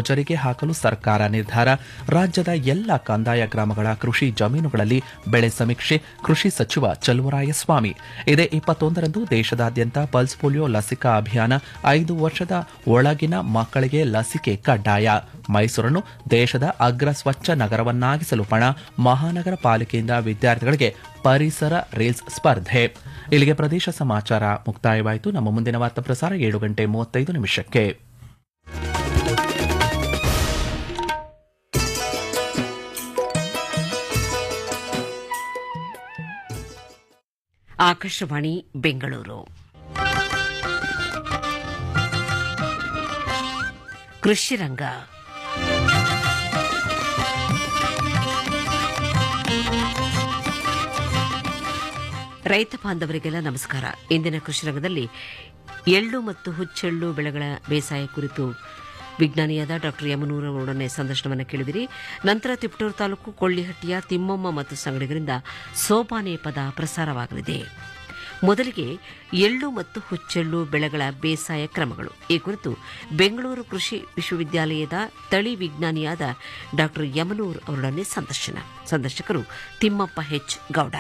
ಗುಜರಿಗೆ ಹಾಕಲು ಸರ್ಕಾರ ನಿರ್ಧಾರ ರಾಜ್ಯದ ಎಲ್ಲ ಕಂದಾಯ ಗ್ರಾಮಗಳ ಕೃಷಿ ಜಮೀನುಗಳಲ್ಲಿ ಬೆಳೆ ಸಮೀಕ್ಷೆ ಕೃಷಿ ಸಚಿವ ಚಲುವರಾಯಸ್ವಾಮಿ ಇದೇ ಇಪ್ಪತ್ತೊಂದರಂದು ದೇಶದಾದ್ಯಂತ ಪಲ್ಸ್ ಪೋಲಿಯೋ ಲಸಿಕಾ ಅಭಿಯಾನ ಐದು ವರ್ಷದ ಒಳಗಿನ ಮಕ್ಕಳಿಗೆ ಲಸಿಕೆ ಕಡ್ಡಾಯ ಮೈಸೂರನ್ನು ದೇಶದ ಅಗ್ರ ಸ್ವಚ್ಛ ನಗರವನ್ನಾಗಿಸಲು ಪಣ ಮಹಾನಗರ ಪಾಲಿಕೆಯಿಂದ ವಿದ್ಯಾರ್ಥಿಗಳಿಗೆ ಪರಿಸರ ರೀಲ್ಸ್ ಸ್ಪರ್ಧೆ ಇಲ್ಲಿಗೆ ಪ್ರದೇಶ ಸಮಾಚಾರ ಮುಕ್ತಾಯವಾಯಿತು ನಮ್ಮ ಮುಂದಿನ ವಾರ್ತಾ ಪ್ರಸಾರ ಏಳು ಗಂಟೆ ಮೂವತ್ತೈದು ನಿಮಿಷಕ್ಕೆ ಆಕಾಶವಾಣಿ ಬೆಂಗಳೂರು ಕೃಷಿ ರಂಗ ರೈತ ಬಾಂಧವರಿಗೆಲ್ಲ ನಮಸ್ಕಾರ ಇಂದಿನ ಕೃಷಿ ರಂಗದಲ್ಲಿ ಎಳ್ಳು ಮತ್ತು ಹುಚ್ಚೆಳ್ಳು ಬೆಳೆಗಳ ಬೇಸಾಯ ಕುರಿತು ವಿಜ್ಞಾನಿಯಾದ ಡಾಕ್ಟರ್ ಯಮನೂರ ಅವರೊಡನೆ ಸಂದರ್ಶನವನ್ನು ಕೇಳಿದಿರಿ ನಂತರ ತಿಪಟೂರು ತಾಲೂಕು ಕೊಳ್ಳಿಹಟ್ಟಿಯ ತಿಮ್ಮಮ್ಮ ಮತ್ತು ಸಂಗಡಿಗರಿಂದ ಸೋಪಾನೆ ಪದ ಪ್ರಸಾರವಾಗಲಿದೆ ಮೊದಲಿಗೆ ಎಳ್ಳು ಮತ್ತು ಹುಚ್ಚೆಳ್ಳು ಬೆಳೆಗಳ ಬೇಸಾಯ ಕ್ರಮಗಳು ಈ ಕುರಿತು ಬೆಂಗಳೂರು ಕೃಷಿ ವಿಶ್ವವಿದ್ಯಾಲಯದ ತಳಿ ವಿಜ್ಞಾನಿಯಾದ ಡಾಕ್ಟರ್ ಯಮನೂರ್ ಅವರೊಡನೆ ಸಂದರ್ಶನ ಸಂದರ್ಶಕರು ತಿಮ್ಮಪ್ಪ ಹೆಚ್ ಗೌಡ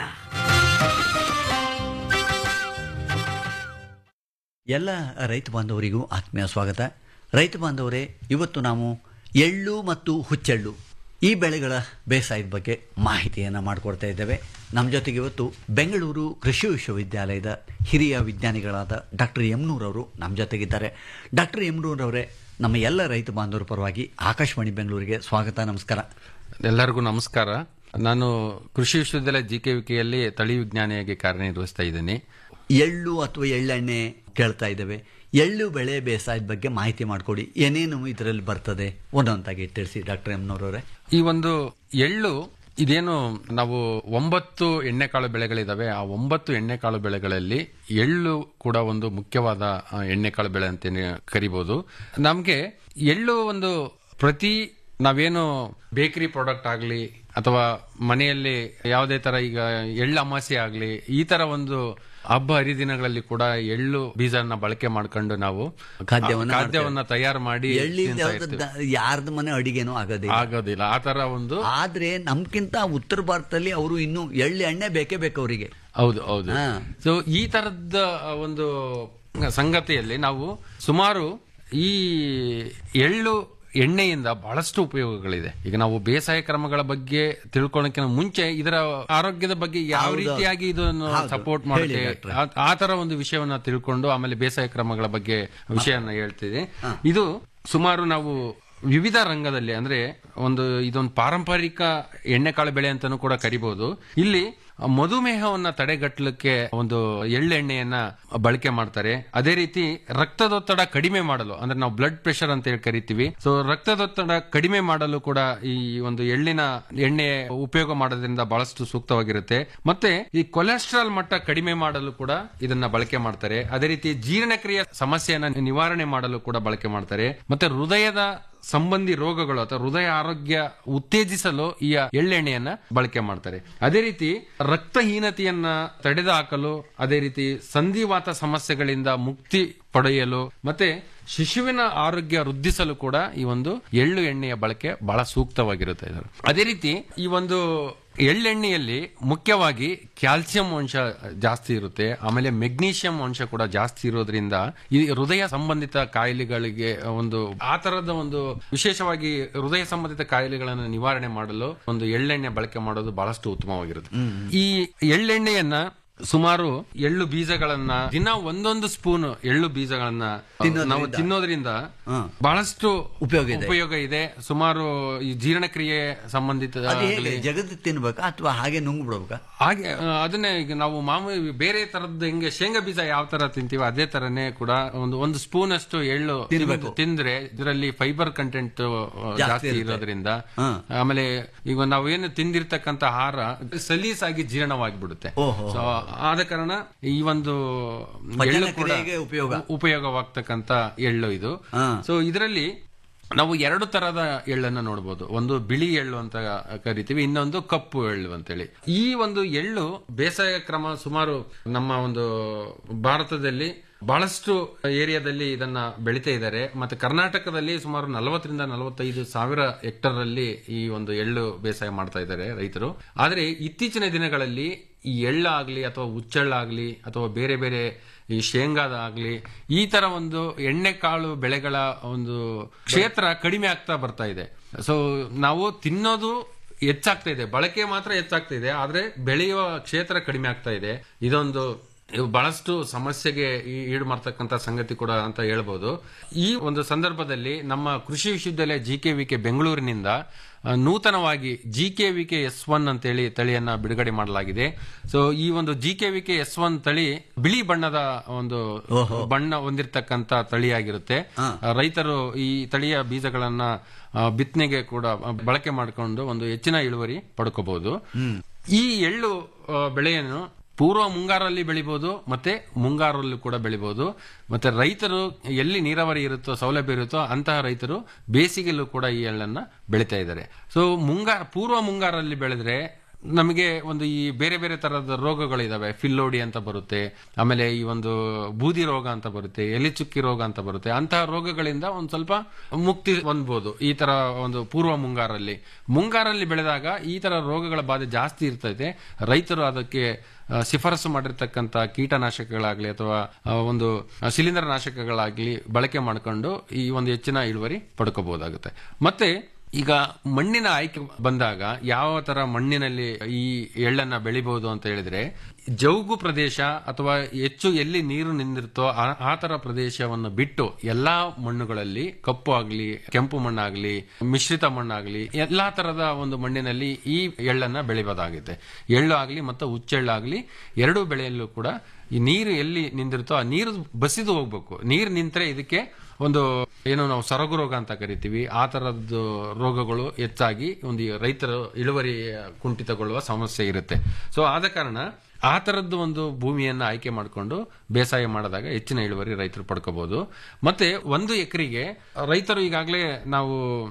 ಎಲ್ಲ ರೈತ ಬಾಂಧವರಿಗೂ ಆತ್ಮೀಯ ಸ್ವಾಗತ ರೈತ ಬಾಂಧವರೇ ಇವತ್ತು ನಾವು ಎಳ್ಳು ಮತ್ತು ಹುಚ್ಚೆಳ್ಳು ಈ ಬೆಳೆಗಳ ಬೇಸಾಯದ ಬಗ್ಗೆ ಮಾಹಿತಿಯನ್ನು ಮಾಡಿಕೊಡ್ತಾ ಇದ್ದೇವೆ ನಮ್ಮ ಜೊತೆಗೆ ಇವತ್ತು ಬೆಂಗಳೂರು ಕೃಷಿ ವಿಶ್ವವಿದ್ಯಾಲಯದ ಹಿರಿಯ ವಿಜ್ಞಾನಿಗಳಾದ ಡಾಕ್ಟರ್ ಯಮ್ನೂರವರು ನಮ್ಮ ಜೊತೆಗಿದ್ದಾರೆ ಡಾಕ್ಟರ್ ಯಮ್ನೂರವರೇ ನಮ್ಮ ಎಲ್ಲ ರೈತ ಬಾಂಧವರ ಪರವಾಗಿ ಆಕಾಶವಾಣಿ ಬೆಂಗಳೂರಿಗೆ ಸ್ವಾಗತ ನಮಸ್ಕಾರ ಎಲ್ಲರಿಗೂ ನಮಸ್ಕಾರ ನಾನು ಕೃಷಿ ವಿಶ್ವವಿದ್ಯಾಲಯ ಜಿ ಕೆ ವಿಕೆಯಲ್ಲಿ ತಳಿ ವಿಜ್ಞಾನಿಯಾಗಿ ಕಾರ್ಯನಿರ್ವಹಿಸ್ತಾ ಇದ್ದೀನಿ ಎಳ್ಳು ಅಥವಾ ಎಳ್ಳೆಣ್ಣೆ ಕೇಳ್ತಾ ಇದ್ದೇವೆ ಎಳ್ಳು ಬೆಳೆ ಬೇಸಾಯದ ಬಗ್ಗೆ ಮಾಹಿತಿ ಮಾಡಿಕೊಡಿ ಏನೇನು ಇದರಲ್ಲಿ ಬರ್ತದೆ ಒಂದೊಂದಾಗಿ ತಿಳಿಸಿ ಡಾಕ್ಟರ್ ಎಮ್ನವರವರೇ ಈ ಒಂದು ಎಳ್ಳು ಇದೇನು ನಾವು ಒಂಬತ್ತು ಎಣ್ಣೆಕಾಳು ಬೆಳೆಗಳಿದಾವೆ ಆ ಒಂಬತ್ತು ಎಣ್ಣೆಕಾಳು ಬೆಳೆಗಳಲ್ಲಿ ಎಳ್ಳು ಕೂಡ ಒಂದು ಮುಖ್ಯವಾದ ಆ, ಎಣ್ಣೆಕಾಳು ಬೆಳೆ ಅಂತ ಕರಿಬಹುದು ನಮ್ಗೆ ಎಳ್ಳು ಒಂದು ಪ್ರತಿ ನಾವೇನು ಬೇಕರಿ ಪ್ರಾಡಕ್ಟ್ ಆಗಲಿ ಅಥವಾ ಮನೆಯಲ್ಲಿ ಯಾವುದೇ ತರ ಈಗ ಎಳ್ಳು ಅಮಾಸೆ ಆಗಲಿ ಈ ತರ ಒಂದು ಹಬ್ಬ ಹರಿದಿನಗಳಲ್ಲಿ ಕೂಡ ಎಳ್ಳು ಬೀಜನ ಬಳಕೆ ಮಾಡ್ಕೊಂಡು ನಾವು ಖಾದ್ಯವನ್ನ ಆ ಖಾದ್ಯವನ್ನ ತಯಾರು ಮಾಡಿ ಎಳ್ಳಿಂದ ತಿಂತಾ ಇರ್ತೀವಿ. ಯಾರ್ದ ಮನೆ ಅಡಿಗೆನೂ ಆಗೋದಿಲ್ಲ ಆಗೋದಿಲ್ಲ ಆ ತರ ಒಂದು ಆದ್ರೆ ನಮ್ಗಿಂತ ಉತ್ತರ ಭಾರತದಲ್ಲಿ ಅವರು ಇನ್ನು ಎಳ್ಳು ಎಣ್ಣೆ ಬೇಕೇ ಬೇಕು ಅವರಿಗೆ ಹೌದು ಹೌದು ಹಾ. ಸೊ ಈ ತರದ ಒಂದು ಸಂಗತಿಯಲ್ಲಿ ನಾವು ಸುಮಾರು ಈ ಎಳ್ಳು ಎಣ್ಣೆಯಿಂದ ಬಹಳಷ್ಟು ಉಪಯೋಗಗಳಿದೆ ಈಗ ನಾವು ಬೇಸಾಯ ಕ್ರಮಗಳ ಬಗ್ಗೆ ತಿಳ್ಕೊಳ್ಳೋಕೆ ಮುಂಚೆ ಇದರ ಆರೋಗ್ಯದ ಬಗ್ಗೆ ಯಾವ ಹೌದು. ರೀತಿಯಾಗಿ ಇದನ್ನು ಹೌದು. ಸಪೋರ್ಟ್ ಹೇಳಿ ಮಾಡುತ್ತೆ ಡಾಕ್ಟ್ರೆ. ಆ- ಆ ತರ ಒಂದು ವಿಷಯವನ್ನ ತಿಳ್ಕೊಂಡು ಆಮೇಲೆ ಬೇಸಾಯ ಕ್ರಮಗಳ ಬಗ್ಗೆ ವಿಷಯನ ಹೇಳ್ತಿದೆ ಇದು ಸುಮಾರು ನಾವು ವಿವಿಧ ರಂಗದಲ್ಲಿ ಅಂದ್ರೆ ಒಂದು ಇದೊಂದು ಪಾರಂಪರಿಕ ಎಣ್ಣೆಕಾಳು ಬೆಳೆ ಅಂತಾನೂ ಕೂಡ ಕರಿಬಹುದು ಇಲ್ಲಿ ಮಧುಮೇಹವನ್ನ ತಡೆಗಟ್ಟಲಿಕ್ಕೆ ಒಂದು ಎಳ್ಳೆಣ್ಣೆಯನ್ನ ಬಳಕೆ ಮಾಡ್ತಾರೆ ಅದೇ ರೀತಿ ರಕ್ತದೊತ್ತಡ ಕಡಿಮೆ ಮಾಡಲು ಅಂದ್ರೆ ನಾವು ಬ್ಲಡ್ ಪ್ರೆಷರ್ ಅಂತ ಹೇಳಿ ಕರಿತೀವಿ ಸೊ ರಕ್ತದೊತ್ತಡ ಕಡಿಮೆ ಮಾಡಲು ಕೂಡ ಈ ಒಂದು ಎಳ್ಳಿನ ಎಣ್ಣೆ ಉಪಯೋಗ ಮಾಡೋದ್ರಿಂದ ಬಹಳಷ್ಟು ಸೂಕ್ತವಾಗಿರುತ್ತೆ ಮತ್ತೆ ಈ ಕೊಲೆಸ್ಟ್ರಾಲ್ ಮಟ್ಟ ಕಡಿಮೆ ಮಾಡಲು ಕೂಡ ಇದನ್ನ ಬಳಕೆ ಮಾಡ್ತಾರೆ ಅದೇ ರೀತಿ ಜೀರ್ಣಕ್ರಿಯೆ ಸಮಸ್ಯೆಯನ್ನ ನಿವಾರಣೆ ಮಾಡಲು ಕೂಡ ಬಳಕೆ ಮಾಡ್ತಾರೆ ಮತ್ತೆ ಹೃದಯದ ಸಂಬಂಧಿ ರೋಗಗಳು ಅಥವಾ ಹೃದಯ ಆರೋಗ್ಯ ಉತ್ತೇಜಿಸಲು ಈ ಎಳ್ಳೆಣ್ಣೆಯನ್ನ ಬಳಕೆ ಮಾಡ್ತಾರೆ ಅದೇ ರೀತಿ ರಕ್ತಹೀನತೆಯನ್ನ ತಡೆದುಹಾಕಲು ಅದೇ ರೀತಿ ಸಂಧಿವಾತ ಸಮಸ್ಯೆಗಳಿಂದ ಮುಕ್ತಿ ಪಡೆಯಲು ಮತ್ತೆ ಶಿಶುವಿನ ಆರೋಗ್ಯ ವೃದ್ಧಿಸಲು ಕೂಡ ಈ ಒಂದು ಎಳ್ಳು ಎಣ್ಣೆಯ ಬಳಕೆ ಬಹಳ ಸೂಕ್ತವಾಗಿರುತ್ತೆ ಇದು. ಅದೇ ರೀತಿ ಈ ಒಂದು ಎಳ್ಳೆಣ್ಣೆಯಲ್ಲಿ ಮುಖ್ಯವಾಗಿ ಕ್ಯಾಲ್ಸಿಯಂ ಅಂಶ ಜಾಸ್ತಿ ಇರುತ್ತೆ ಆಮೇಲೆ ಮೆಗ್ನೀಷಿಯಂ ಅಂಶ ಕೂಡ ಜಾಸ್ತಿ ಇರೋದ್ರಿಂದ ಈ ಹೃದಯ ಸಂಬಂಧಿತ ಕಾಯಿಲೆಗಳಿಗೆ ಒಂದು ಆ ತರದ ಒಂದು ವಿಶೇಷವಾಗಿ ಹೃದಯ ಸಂಬಂಧಿತ ಕಾಯಿಲೆಗಳನ್ನು ನಿವಾರಣೆ ಮಾಡಲು ಒಂದು ಎಳ್ಳೆಣ್ಣೆ ಬಳಕೆ ಮಾಡೋದು ಬಹಳಷ್ಟು ಉತ್ತಮವಾಗಿರುತ್ತೆ ಈ ಎಳ್ಳೆಣ್ಣೆಯನ್ನ ಸುಮಾರು ಎಳ್ಳು ಬೀಜಗಳನ್ನ ದಿನ ಒಂದೊಂದು ಸ್ಪೂನ್ ಎಳ್ಳು ಬೀಜಗಳನ್ನ ನಾವು ತಿನ್ನೋದ್ರಿಂದ ಬಹಳಷ್ಟು ಉಪಯೋಗ ಇದೆ. ಉಪಯೋಗ ಇದೆ ಸುಮಾರು ಈ ಜೀರ್ಣಕ್ರಿಯೆ ಸಂಬಂಧಿತ ಅದು ಹೇಗೆ ಜಗತ್ತು ತಿನ್ಬೇಕಾ ಅಥವಾ ಹಾಗೆ ನುಂಗ್ ಬಿಡ್ಬೇಕಾ ಹಾಗೆ ಆ, ಅದನ್ನೇ ಈಗ ನಾವು ಮಾಮೂಲಿ ಬೇರೆ ತರದ್ದು ಹಿಂಗೆ ಶೇಂಗಾ ಬೀಜ ಯಾವ ತರ ತಿಂತೀವಿ ಅದೇ ತರನೇ ಕೂಡ ಒಂದು ಒಂದು ಸ್ಪೂನ್ ಅಷ್ಟು ಎಳ್ಳು ತಿನ್ಬೇಕು. ತಿಂದ್ರೆ ಇದರಲ್ಲಿ ಫೈಬರ್ ಕಂಟೆಂಟ್ ಜಾಸ್ತಿ ಇರುತ್ತೆ. ಇರೋದ್ರಿಂದ ಹಾ. ಆಮೇಲೆ ಈಗ ನಾವೇನು ತಿಂದಿರ್ತಕ್ಕಂತ ಆಹಾರ ಸಲೀಸಾಗಿ ಜೀರ್ಣವಾಗಿಬಿಡುತ್ತೆ ಓಹೋ. ಸೊ ಆದ ಕಾರಣ ಈ ಒಂದು ಪಚನ ಎಳ್ಳು ಕೂಡ ಕ್ರಿಯೆಗೆ ಉಪಯೋಗ. ಉಪಯೋಗವಾಗ್ತಕ್ಕಂತ ಎಳ್ಳು ಇದು ಹಾ. ಸೊ ಇದರಲ್ಲಿ ನಾವು ಎರಡು ತರದ ಎಳ್ಳನ್ನ ನೋಡಬಹುದು ಒಂದು ಬಿಳಿ ಎಳ್ಳು ಅಂತ ಕರಿತೀವಿ ಇನ್ನೊಂದು ಕಪ್ಪು ಎಳ್ಳು ಅಂತೇಳಿ ಈ ಒಂದು ಎಳ್ಳು ಬೇಸಾಯ ಕ್ರಮ ಸುಮಾರು ನಮ್ಮ ಒಂದು ಭಾರತದಲ್ಲಿ ಬಹಳಷ್ಟು ಏರಿಯಾದಲ್ಲಿ ಇದನ್ನ ಬೆಳಿತಾ ಇದ್ದಾರೆ ಮತ್ತೆ ಕರ್ನಾಟಕದಲ್ಲಿ ಸುಮಾರು ನಲವತ್ತರಿಂದ ನಲವತ್ತೈದು ಸಾವಿರ ಹೆಕ್ಟರ್ ಅಲ್ಲಿ ಈ ಒಂದು ಎಳ್ಳು ಬೇಸಾಯ ಮಾಡ್ತಾ ಇದ್ದಾರೆ ರೈತರು ಆದ್ರೆ ಇತ್ತೀಚಿನ ದಿನಗಳಲ್ಲಿ ಈ ಎಳ್ಳಾಗ್ಲಿ ಅಥವಾ ಹುಚ್ಚೆಳ್ಳಾಗ್ಲಿ ಅಥವಾ ಬೇರೆ ಬೇರೆ ಈ ಶೇಂಗಾದಾಗ್ಲಿ ಈ ತರ ಒಂದು ಎಣ್ಣೆಕಾಳು ಬೆಳೆಗಳ ಒಂದು ಕ್ಷೇತ್ರ ಕಡಿಮೆ ಆಗ್ತಾ ಬರ್ತಾ ಇದೆ ಸೊ ನಾವು ತಿನ್ನೋದು ಹೆಚ್ಚಾಗ್ತಾ ಇದೆ ಬಳಕೆ ಮಾತ್ರ ಹೆಚ್ಚಾಗ್ತಾ ಇದೆ ಆದ್ರೆ ಬೆಳೆಯುವ ಕ್ಷೇತ್ರ ಕಡಿಮೆ ಆಗ್ತಾ ಇದೆ ಇದೊಂದು ಇವು ಬಹಳಷ್ಟು ಸಮಸ್ಯೆಗೆ ಈ- ಈಡು ಮಾಡ್ತಕ್ಕಂತ ಸಂಗತಿ ಕೂಡ ಅಂತ ಹೇಳ್ಬೋದು ಈ ಒಂದು ಸಂದರ್ಭದಲ್ಲಿ ನಮ್ಮ ಕೃಷಿ ವಿಶ್ವವಿದ್ಯಾಲಯ ಜಿ ಕೆ ವಿ ಕೆ ಬೆಂಗಳೂರಿನಿಂದ ಆ, ನೂತನವಾಗಿ G K V K S one ಅಂತೇಳಿ ತಳಿಯನ್ನ ಬಿಡುಗಡೆ ಮಾಡಲಾಗಿದೆ ಸೊ ಈ ಒಂದು G K V K S one ತಳಿ ಬಿಳಿ ಬಣ್ಣದ ಒಂದು ಬಣ್ಣ ಹೊಂದಿರತಕ್ಕಂತ ತಳಿಯಾಗಿರುತ್ತೆ ಆ, ರೈತರು ಈ ತಳಿಯ ಬೀಜಗಳನ್ನ ಆ, ಬಿತ್ತನೆಗೆ ಕೂಡ ಬಳಕೆ ಮಾಡಿಕೊಂಡು ಒಂದು ಹೆಚ್ಚಿನ ಇಳುವರಿ ಪಡ್ಕೋಬಹುದು ಈ ಎಳ್ಳು ಆ, ಬೆಳೆಯನ್ನು ಪೂರ್ವ ಮುಂಗಾರಲ್ಲಿ ಬೆಳಿಬಹುದು ಮತ್ತೆ ಮುಂಗಾರಲ್ಲೂ ಕೂಡ ಬೆಳಿಬಹುದು ಮತ್ತೆ ರೈತರು ಎಲ್ಲಿ ನೀರಾವರಿ ಇರುತ್ತೋ ಸೌಲಭ್ಯ ಇರುತ್ತೋ ಅಂತಹ ರೈತರು ಬೇಸಿಗೆಲ್ಲೂ ಕೂಡ ಈ ಎಳ್ಳನ್ನ ಬೆಳಿತಾ ಇದ್ದಾರೆ ಸೊ ಮುಂಗಾರ ಪೂರ್ವ ಮುಂಗಾರಲ್ಲಿ ಬೆಳೆದ್ರೆ ನಮಗೆ ಒಂದು ಈ ಬೇರೆ ಬೇರೆ ತರಹದ ರೋಗಗಳಿದಾವೆ ಫಿಲ್ಲೋಡಿ ಅಂತ ಬರುತ್ತೆ ಆಮೇಲೆ ಈ ಒಂದು ಬೂದಿ ರೋಗ ಅಂತ ಬರುತ್ತೆ ಎಲೆ ಚುಕ್ಕಿ ರೋಗ ಅಂತ ಬರುತ್ತೆ ಅಂತಹ ರೋಗಗಳಿಂದ ಒಂದ್ ಸ್ವಲ್ಪ ಮುಕ್ತಿ ಹೊಂದ್ಬೋದು ಈ ತರ ಒಂದು ಪೂರ್ವ ಮುಂಗಾರಲ್ಲಿ ಮುಂಗಾರಲ್ಲಿ ಬೆಳೆದಾಗ ಈ ತರ ರೋಗಗಳ ಬಾಧೆ ಜಾಸ್ತಿ ಇರ್ತೈತೆ ರೈತರು ಅದಕ್ಕೆ ಆ, ಶಿಫಾರಸು ಮಾಡಿರ್ತಕ್ಕಂಥ ಕೀಟನಾಶಕಗಳಾಗ್ಲಿ ಅಥವಾ ಆ, ಒಂದು ಶಿಲೀಂಧ್ರ ನಾಶಕಗಳಾಗ್ಲಿ ಬಳಕೆ ಮಾಡಿಕೊಂಡು ಈ ಒಂದು ಹೆಚ್ಚಿನ ಇಳುವರಿ ಪಡ್ಕೋಬಹುದಾಗುತ್ತೆ ಮತ್ತೆ ಈಗ ಮಣ್ಣಿನ ಆಯ್ಕೆ ಬಂದಾಗ ಯಾವ ತರ ಮಣ್ಣಿನಲ್ಲಿ ಈ ಎಳ್ಳನ್ನ ಬೆಳಿಬಹುದು ಅಂತ ಹೇಳಿದ್ರೆ ಜೌಗು ಪ್ರದೇಶ ಅಥವಾ ಹೆಚ್ಚು ಎಲ್ಲಿ ನೀರು ನಿಂದಿರುತ್ತೋ ಆ- ಆ ತರ ಪ್ರದೇಶವನ್ನು ಬಿಟ್ಟು ಎಲ್ಲಾ ಮಣ್ಣುಗಳಲ್ಲಿ ಕಪ್ಪು ಆಗ್ಲಿ ಕೆಂಪು ಮಣ್ಣಾಗ್ಲಿ ಮಿಶ್ರಿತ ಮಣ್ಣಾಗ್ಲಿ ಎಲ್ಲಾ ತರದ ಒಂದು ಮಣ್ಣಿನಲ್ಲಿ ಈ ಎಳ್ಳನ್ನ ಬೆಳಿಬಹುದಾಗುತ್ತೆ ಎಳ್ಳು ಆಗ್ಲಿ ಮತ್ತು ಹುಚ್ಚೆಳ್ಳಾಗ್ಲಿ ಎರಡೂ ಬೆಳೆಯಲ್ಲೂ ಕೂಡ ಈ ನೀರು ಎಲ್ಲಿ ನಿಂದಿರುತ್ತೋ ಆ ನೀರು ಬಸಿದು ಹೋಗ್ಬೇಕು ನೀರು ನಿಂತರೆ ಇದಕ್ಕೆ ಒಂದು ಏನು ನಾವು ಸರಗು ರೋಗ ಅಂತ ಕರಿತೀವಿ ಆ ತರದ್ದು ರೋಗಗಳು ಹೆಚ್ಚಾಗಿ ಒಂದು ಈ ರೈತರ ಇಳುವರಿ ಕುಂಠಿತಗೊಳ್ಳುವ ಸಮಸ್ಯೆ ಇರುತ್ತೆ ಸೊ ಆದ ಕಾರಣ ಆ ತರದ್ದು ಒಂದು ಭೂಮಿಯನ್ನ ಆಯ್ಕೆ ಮಾಡಿಕೊಂಡು ಬೇಸಾಯ ಮಾಡಿದಾಗ ಹೆಚ್ಚಿನ ಇಳುವರಿ ರೈತರು ಪಡ್ಕೋಬಹುದು ಮತ್ತೆ ಒಂದು ಎಕರೆಗೆ ರೈತರು ಈಗಾಗಲೇ ನಾವು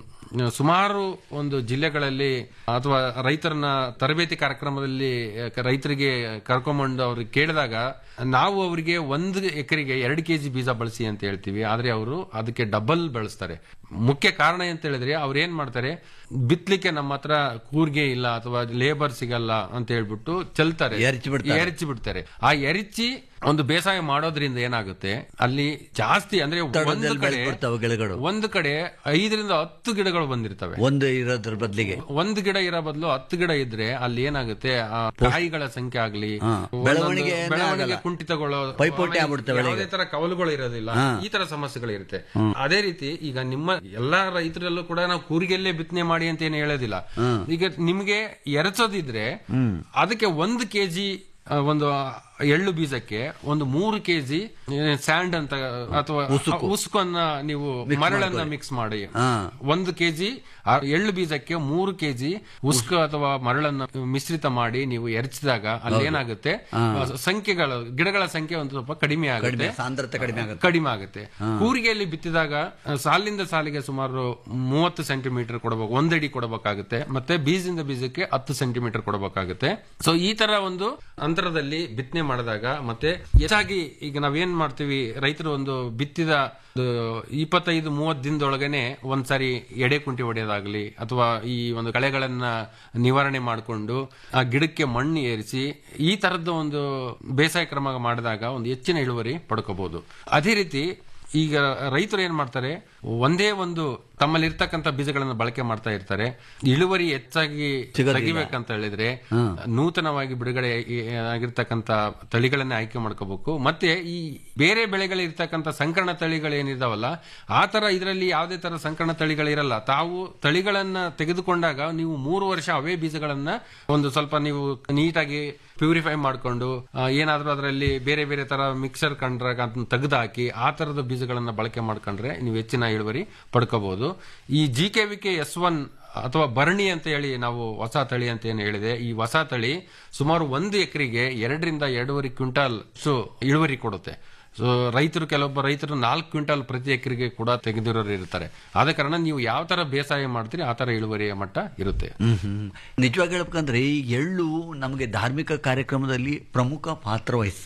ಸುಮಾರು ಒಂದು ಜಿಲ್ಲೆಗಳಲ್ಲಿ ಅಥವಾ ರೈತರನ್ನ ತರಬೇತಿ ಕಾರ್ಯಕ್ರಮದಲ್ಲಿ ರೈತರಿಗೆ ಕರ್ಕೊಂಬಂದು ಅವ್ರಿಗೆ ಕೇಳಿದಾಗ ನಾವು ಅವರಿಗೆ ಒಂದು ಎಕರೆಗೆ ಎರಡು ಕೆಜಿ ಬೀಜ ಬಳಸಿ ಅಂತ ಹೇಳ್ತೀವಿ ಆದ್ರೆ ಅವರು ಅದಕ್ಕೆ ಡಬಲ್ ಬಳಸ್ತಾರೆ ಮುಖ್ಯ ಕಾರಣ ಅಂತ ಹೇಳಿದ್ರೆ ಅವ್ರು ಏನ್ ಮಾಡ್ತಾರೆ ಬಿತ್ಲಿಕ್ಕೆ ನಮ್ಮ ಹತ್ರ ಕೂರ್ಗೆ ಇಲ್ಲ ಅಥವಾ ಲೇಬರ್ ಸಿಗಲ್ಲ ಅಂತ ಹೇಳ್ಬಿಟ್ಟು ಚೆಲ್ತಾರೆ ಎರಚಿ ಬಿಡ್ತಾರೆ. ಎರಚಿ ಬಿಡ್ತಾರೆ ಆ ಎರಚಿ ಒಂದು ಬೇಸಾಯ ಮಾಡೋದ್ರಿಂದ ಏನಾಗುತ್ತೆ ಅಲ್ಲಿ ಜಾಸ್ತಿ ಅಂದ್ರೆ ಒಂದು ತಡದಲ್ಲಿ ಕಡೆ ಬೆಳ್ಕೊಡ್ತಾವೆ ಗಿಡಗಳು ಒಂದು ಕಡೆ ಐದರಿಂದ ಹತ್ತು ಗಿಡಗಳು ಬಂದಿರ್ತವೆ ಒಂದು ಇರೋದ್ರ ಬದಲಿಗೆ ಒಂದು ಗಿಡ ಇರೋ ಬದಲು ಹತ್ತು ಗಿಡ ಇದ್ರೆ ಅಲ್ಲಿ ಏನಾಗುತ್ತೆ ಆ ಕಾಯಿಗಳ ಸಂಖ್ಯೆ ಆಗ್ಲಿ ಹಾ. ಒಂದೊಂದು ಬೆಳವಣಿಗೆ ಏನೇ ಬೆಳವಣಿಗೆ ಆಗಲ್ಲ. ಕುಂಠಿತಗೊಳ್ಳೋ ಪೈಪೋಟಿ ಆಮೇಲೆ ಆಗ್ಬಿಡ್ತವೆ ಯಾವುದೇ ತರ ಕವಲುಗಳು ಇರೋದಿಲ್ಲ ಈ ತರ ಸಮಸ್ಯೆಗಳಿರುತ್ತೆ ಅದೇ ರೀತಿ ಈಗ ನಿಮ್ಮ ಎಲ್ಲಾ ರೈತರಲ್ಲೂ ಕೂಡ ನಾವು ಕೂರಿಗೆಲ್ಲೇ ಬಿತ್ತನೆ ಮಾಡಿ ಅಂತ ಏನು ಹೇಳೋದಿಲ್ಲ ಈಗ ನಿಮ್ಗೆ ಎರಚೋದಿದ್ರೆ ಅದಕ್ಕೆ ಒಂದು ಕೆಜಿ ಒಂದು ಎಳ್ಳು ಬೀಜಕ್ಕೆ ಒಂದು ಮೂರು ಕೆಜಿ ಸ್ಯಾಂಡ್ ಅಂತ ಅಥವಾ ಉಸುಕನ್ನ ನೀವು ಮರಳನ್ನ ಮಿಕ್ಸ್ ಮಾಡಿ ಒಂದು ಕೆಜಿ ಎಳ್ಳು ಬೀಜಕ್ಕೆ ಮೂರು ಕೆಜಿ ಉಸ್ಕು ಅಥವಾ ಮರಳನ್ನ ಮಿಶ್ರಿತ ಮಾಡಿ ನೀವು ಎರಚಿದಾಗ ಅಲ್ಲಿ ಏನಾಗುತ್ತೆ ಸಂಖ್ಯೆಗಳು ಗಿಡಗಳ ಸಂಖ್ಯೆ ಒಂದು ಸ್ವಲ್ಪ ಕಡಿಮೆ ಆಗುತ್ತೆ ಕಡಿಮೆ ಸಾಂದ್ರತೆ ಕಡಿಮೆ ಆಗುತ್ತೆ ಕಡಿಮೆ ಆಗುತ್ತೆ ಕೂರಿಗೆಯಲ್ಲಿ ಬಿತ್ತಿದಾಗ ಆ, ಸಾಲಿಂದ ಸಾಲಿಗೆ ಸುಮಾರು ಮೂವತ್ತು ಸೆಂಟಿಮೀಟರ್ ಕೊಡಬೇಕು ಒಂದಡಿ ಕೊಡಬೇಕಾಗುತ್ತೆ ಮತ್ತೆ ಬೀಜದಿಂದ ಬೀಜಕ್ಕೆ ಹತ್ತು ಸೆಂಟಿಮೀಟರ್ ಕೊಡಬೇಕಾಗುತ್ತೆ ಸೊ ಈ ತರ ಒಂದು ಅಂತರದಲ್ಲಿ ಬಿತ್ತನೆ ಮಾಡಿದಾಗ ಮತ್ತೆ ಹೆಚ್ಚಾಗಿ ಈಗ ನಾವೇನ್ ಮಾಡ್ತೀವಿ ರೈತರು ಒಂದು ಬಿತ್ತಿದ ಒಂದು ಇಪ್ಪತ್ತೈದು ಮೂವತ್ತು ದಿನದೊಳಗನೆ ಒಂದ್ಸಾರಿ ಎಡೆ ಕುಂಟಿ ಹೊಡೆಯೋದಾಗ್ಲಿ ಅಥವಾ ಈ ಒಂದು ಕಳೆಗಳನ್ನ ನಿವಾರಣೆ ಮಾಡಿಕೊಂಡು ಆ ಗಿಡಕ್ಕೆ ಮಣ್ಣು ಏರಿಸಿ ಈ ತರದ ಒಂದು ಬೇಸಾಯ ಕ್ರಮ ಮಾಡಿದಾಗ ಒಂದು ಹೆಚ್ಚಿನ ಇಳುವರಿ ಪಡ್ಕೋಬಹುದು ಅದೇ ರೀತಿ ಈಗ ರೈತರು ಏನ್ ಮಾಡ್ತಾರೆ ಒಂದೇ ಒಂದು ತಮ್ಮಲ್ಲಿ ಇರ್ತಕ್ಕಂಥ ಬೀಜಗಳನ್ನು ಬಳಕೆ ಮಾಡ್ತಾ ಇರ್ತಾರೆ ಇಳುವರಿ ಹೆಚ್ಚಾಗಿ ತೆಗಿಬೇಕಂತ ಹೇಳಿದ್ರೆ ನೂತನವಾಗಿ ಬಿಡುಗಡೆ ಈ- ಆಗಿರ್ತಕ್ಕಂಥ ತಳಿಗಳನ್ನೇ ಆಯ್ಕೆ ಮಾಡ್ಕೋಬೇಕು ಮತ್ತೆ ಈ ಬೇರೆ ಬೆಳೆಗಳಿರ್ತಕ್ಕಂಥ ಸಂಕರಣ ತಳಿಗಳೇನಿದಾವಲ್ಲ ಆ ತರ ಇದರಲ್ಲಿ ಯಾವುದೇ ತರ ಸಂಕರಣ ತಳಿಗಳಿರಲ್ಲ ತಾವು ತಳಿಗಳನ್ನ ತೆಗೆದುಕೊಂಡಾಗ ನೀವು ಮೂರು ವರ್ಷ ಅವೇ ಬೀಜಗಳನ್ನ ಒಂದು ಸ್ವಲ್ಪ ನೀವು ನೀಟಾಗಿ ಪ್ಯೂರಿಫೈ ಮಾಡ್ಕೊಂಡು ಆ, ಏನಾದ್ರೂ ಅದರಲ್ಲಿ ಬೇರೆ ಬೇರೆ ತರ ಮಿಕ್ಸರ್ ಕಂಡ್ರಾಗ ಅದನ್ನ ತೆಗೆದು ಹಾಕಿ ಆ ತರದ ಬೀಜಗಳನ್ನ ಬಳಕೆ ಮಾಡ್ಕೊಂಡ್ರೆ ನೀವು ಹೆಚ್ಚಿನ ಇಳುವರಿ ಪಡ್ಕೋಬಹುದು ಈ G K V K S one ಅಥವಾ ಭರಣಿ ಅಂತ ಹೇಳಿ ನಾವು ಹೊಸ ತಳಿ ಅಂತ ಏನು ಹೇಳಿದೆ ಈ ಹೊಸ ತಳಿ ಸುಮಾರು ಒಂದು ಎಕರೆಗೆ ಎರಡರಿಂದ ಎರಡೂವರೆ ಕ್ವಿಂಟಾಲ್ ಇಳುವರಿ ಕೊಡುತ್ತೆ ಸೊ ರೈತರು ಕೆಲವೊಬ್ಬ ರೈತರು ನಾಲ್ಕು ಕ್ವಿಂಟಾಲ್ ಪ್ರತಿ ಎಕರೆಗೆ ಕೂಡ ತೆಗೆದಿರೋರು ಇರ್ತಾರೆ ಆದ ಕಾರಣ ನೀವು ಯಾವ ತರ ಬೇಸಾಯ ಮಾಡ್ತೀರಿ ಆ ತರ ಇಳುವರಿಯ ಮಟ್ಟ ಇರುತ್ತೆ ಹ್ಮ್ ಹ್ಮ್. ನಿಜವಾಗಿ ಹೇಳ್ಬೇಕಂದ್ರೆ ಈ ಎಳ್ಳು ನಮಗೆ ಧಾರ್ಮಿಕ ಕಾರ್ಯಕ್ರಮದಲ್ಲಿ ಪ್ರಮುಖ ಪಾತ್ರ ವಹಿಸ್ತದೆ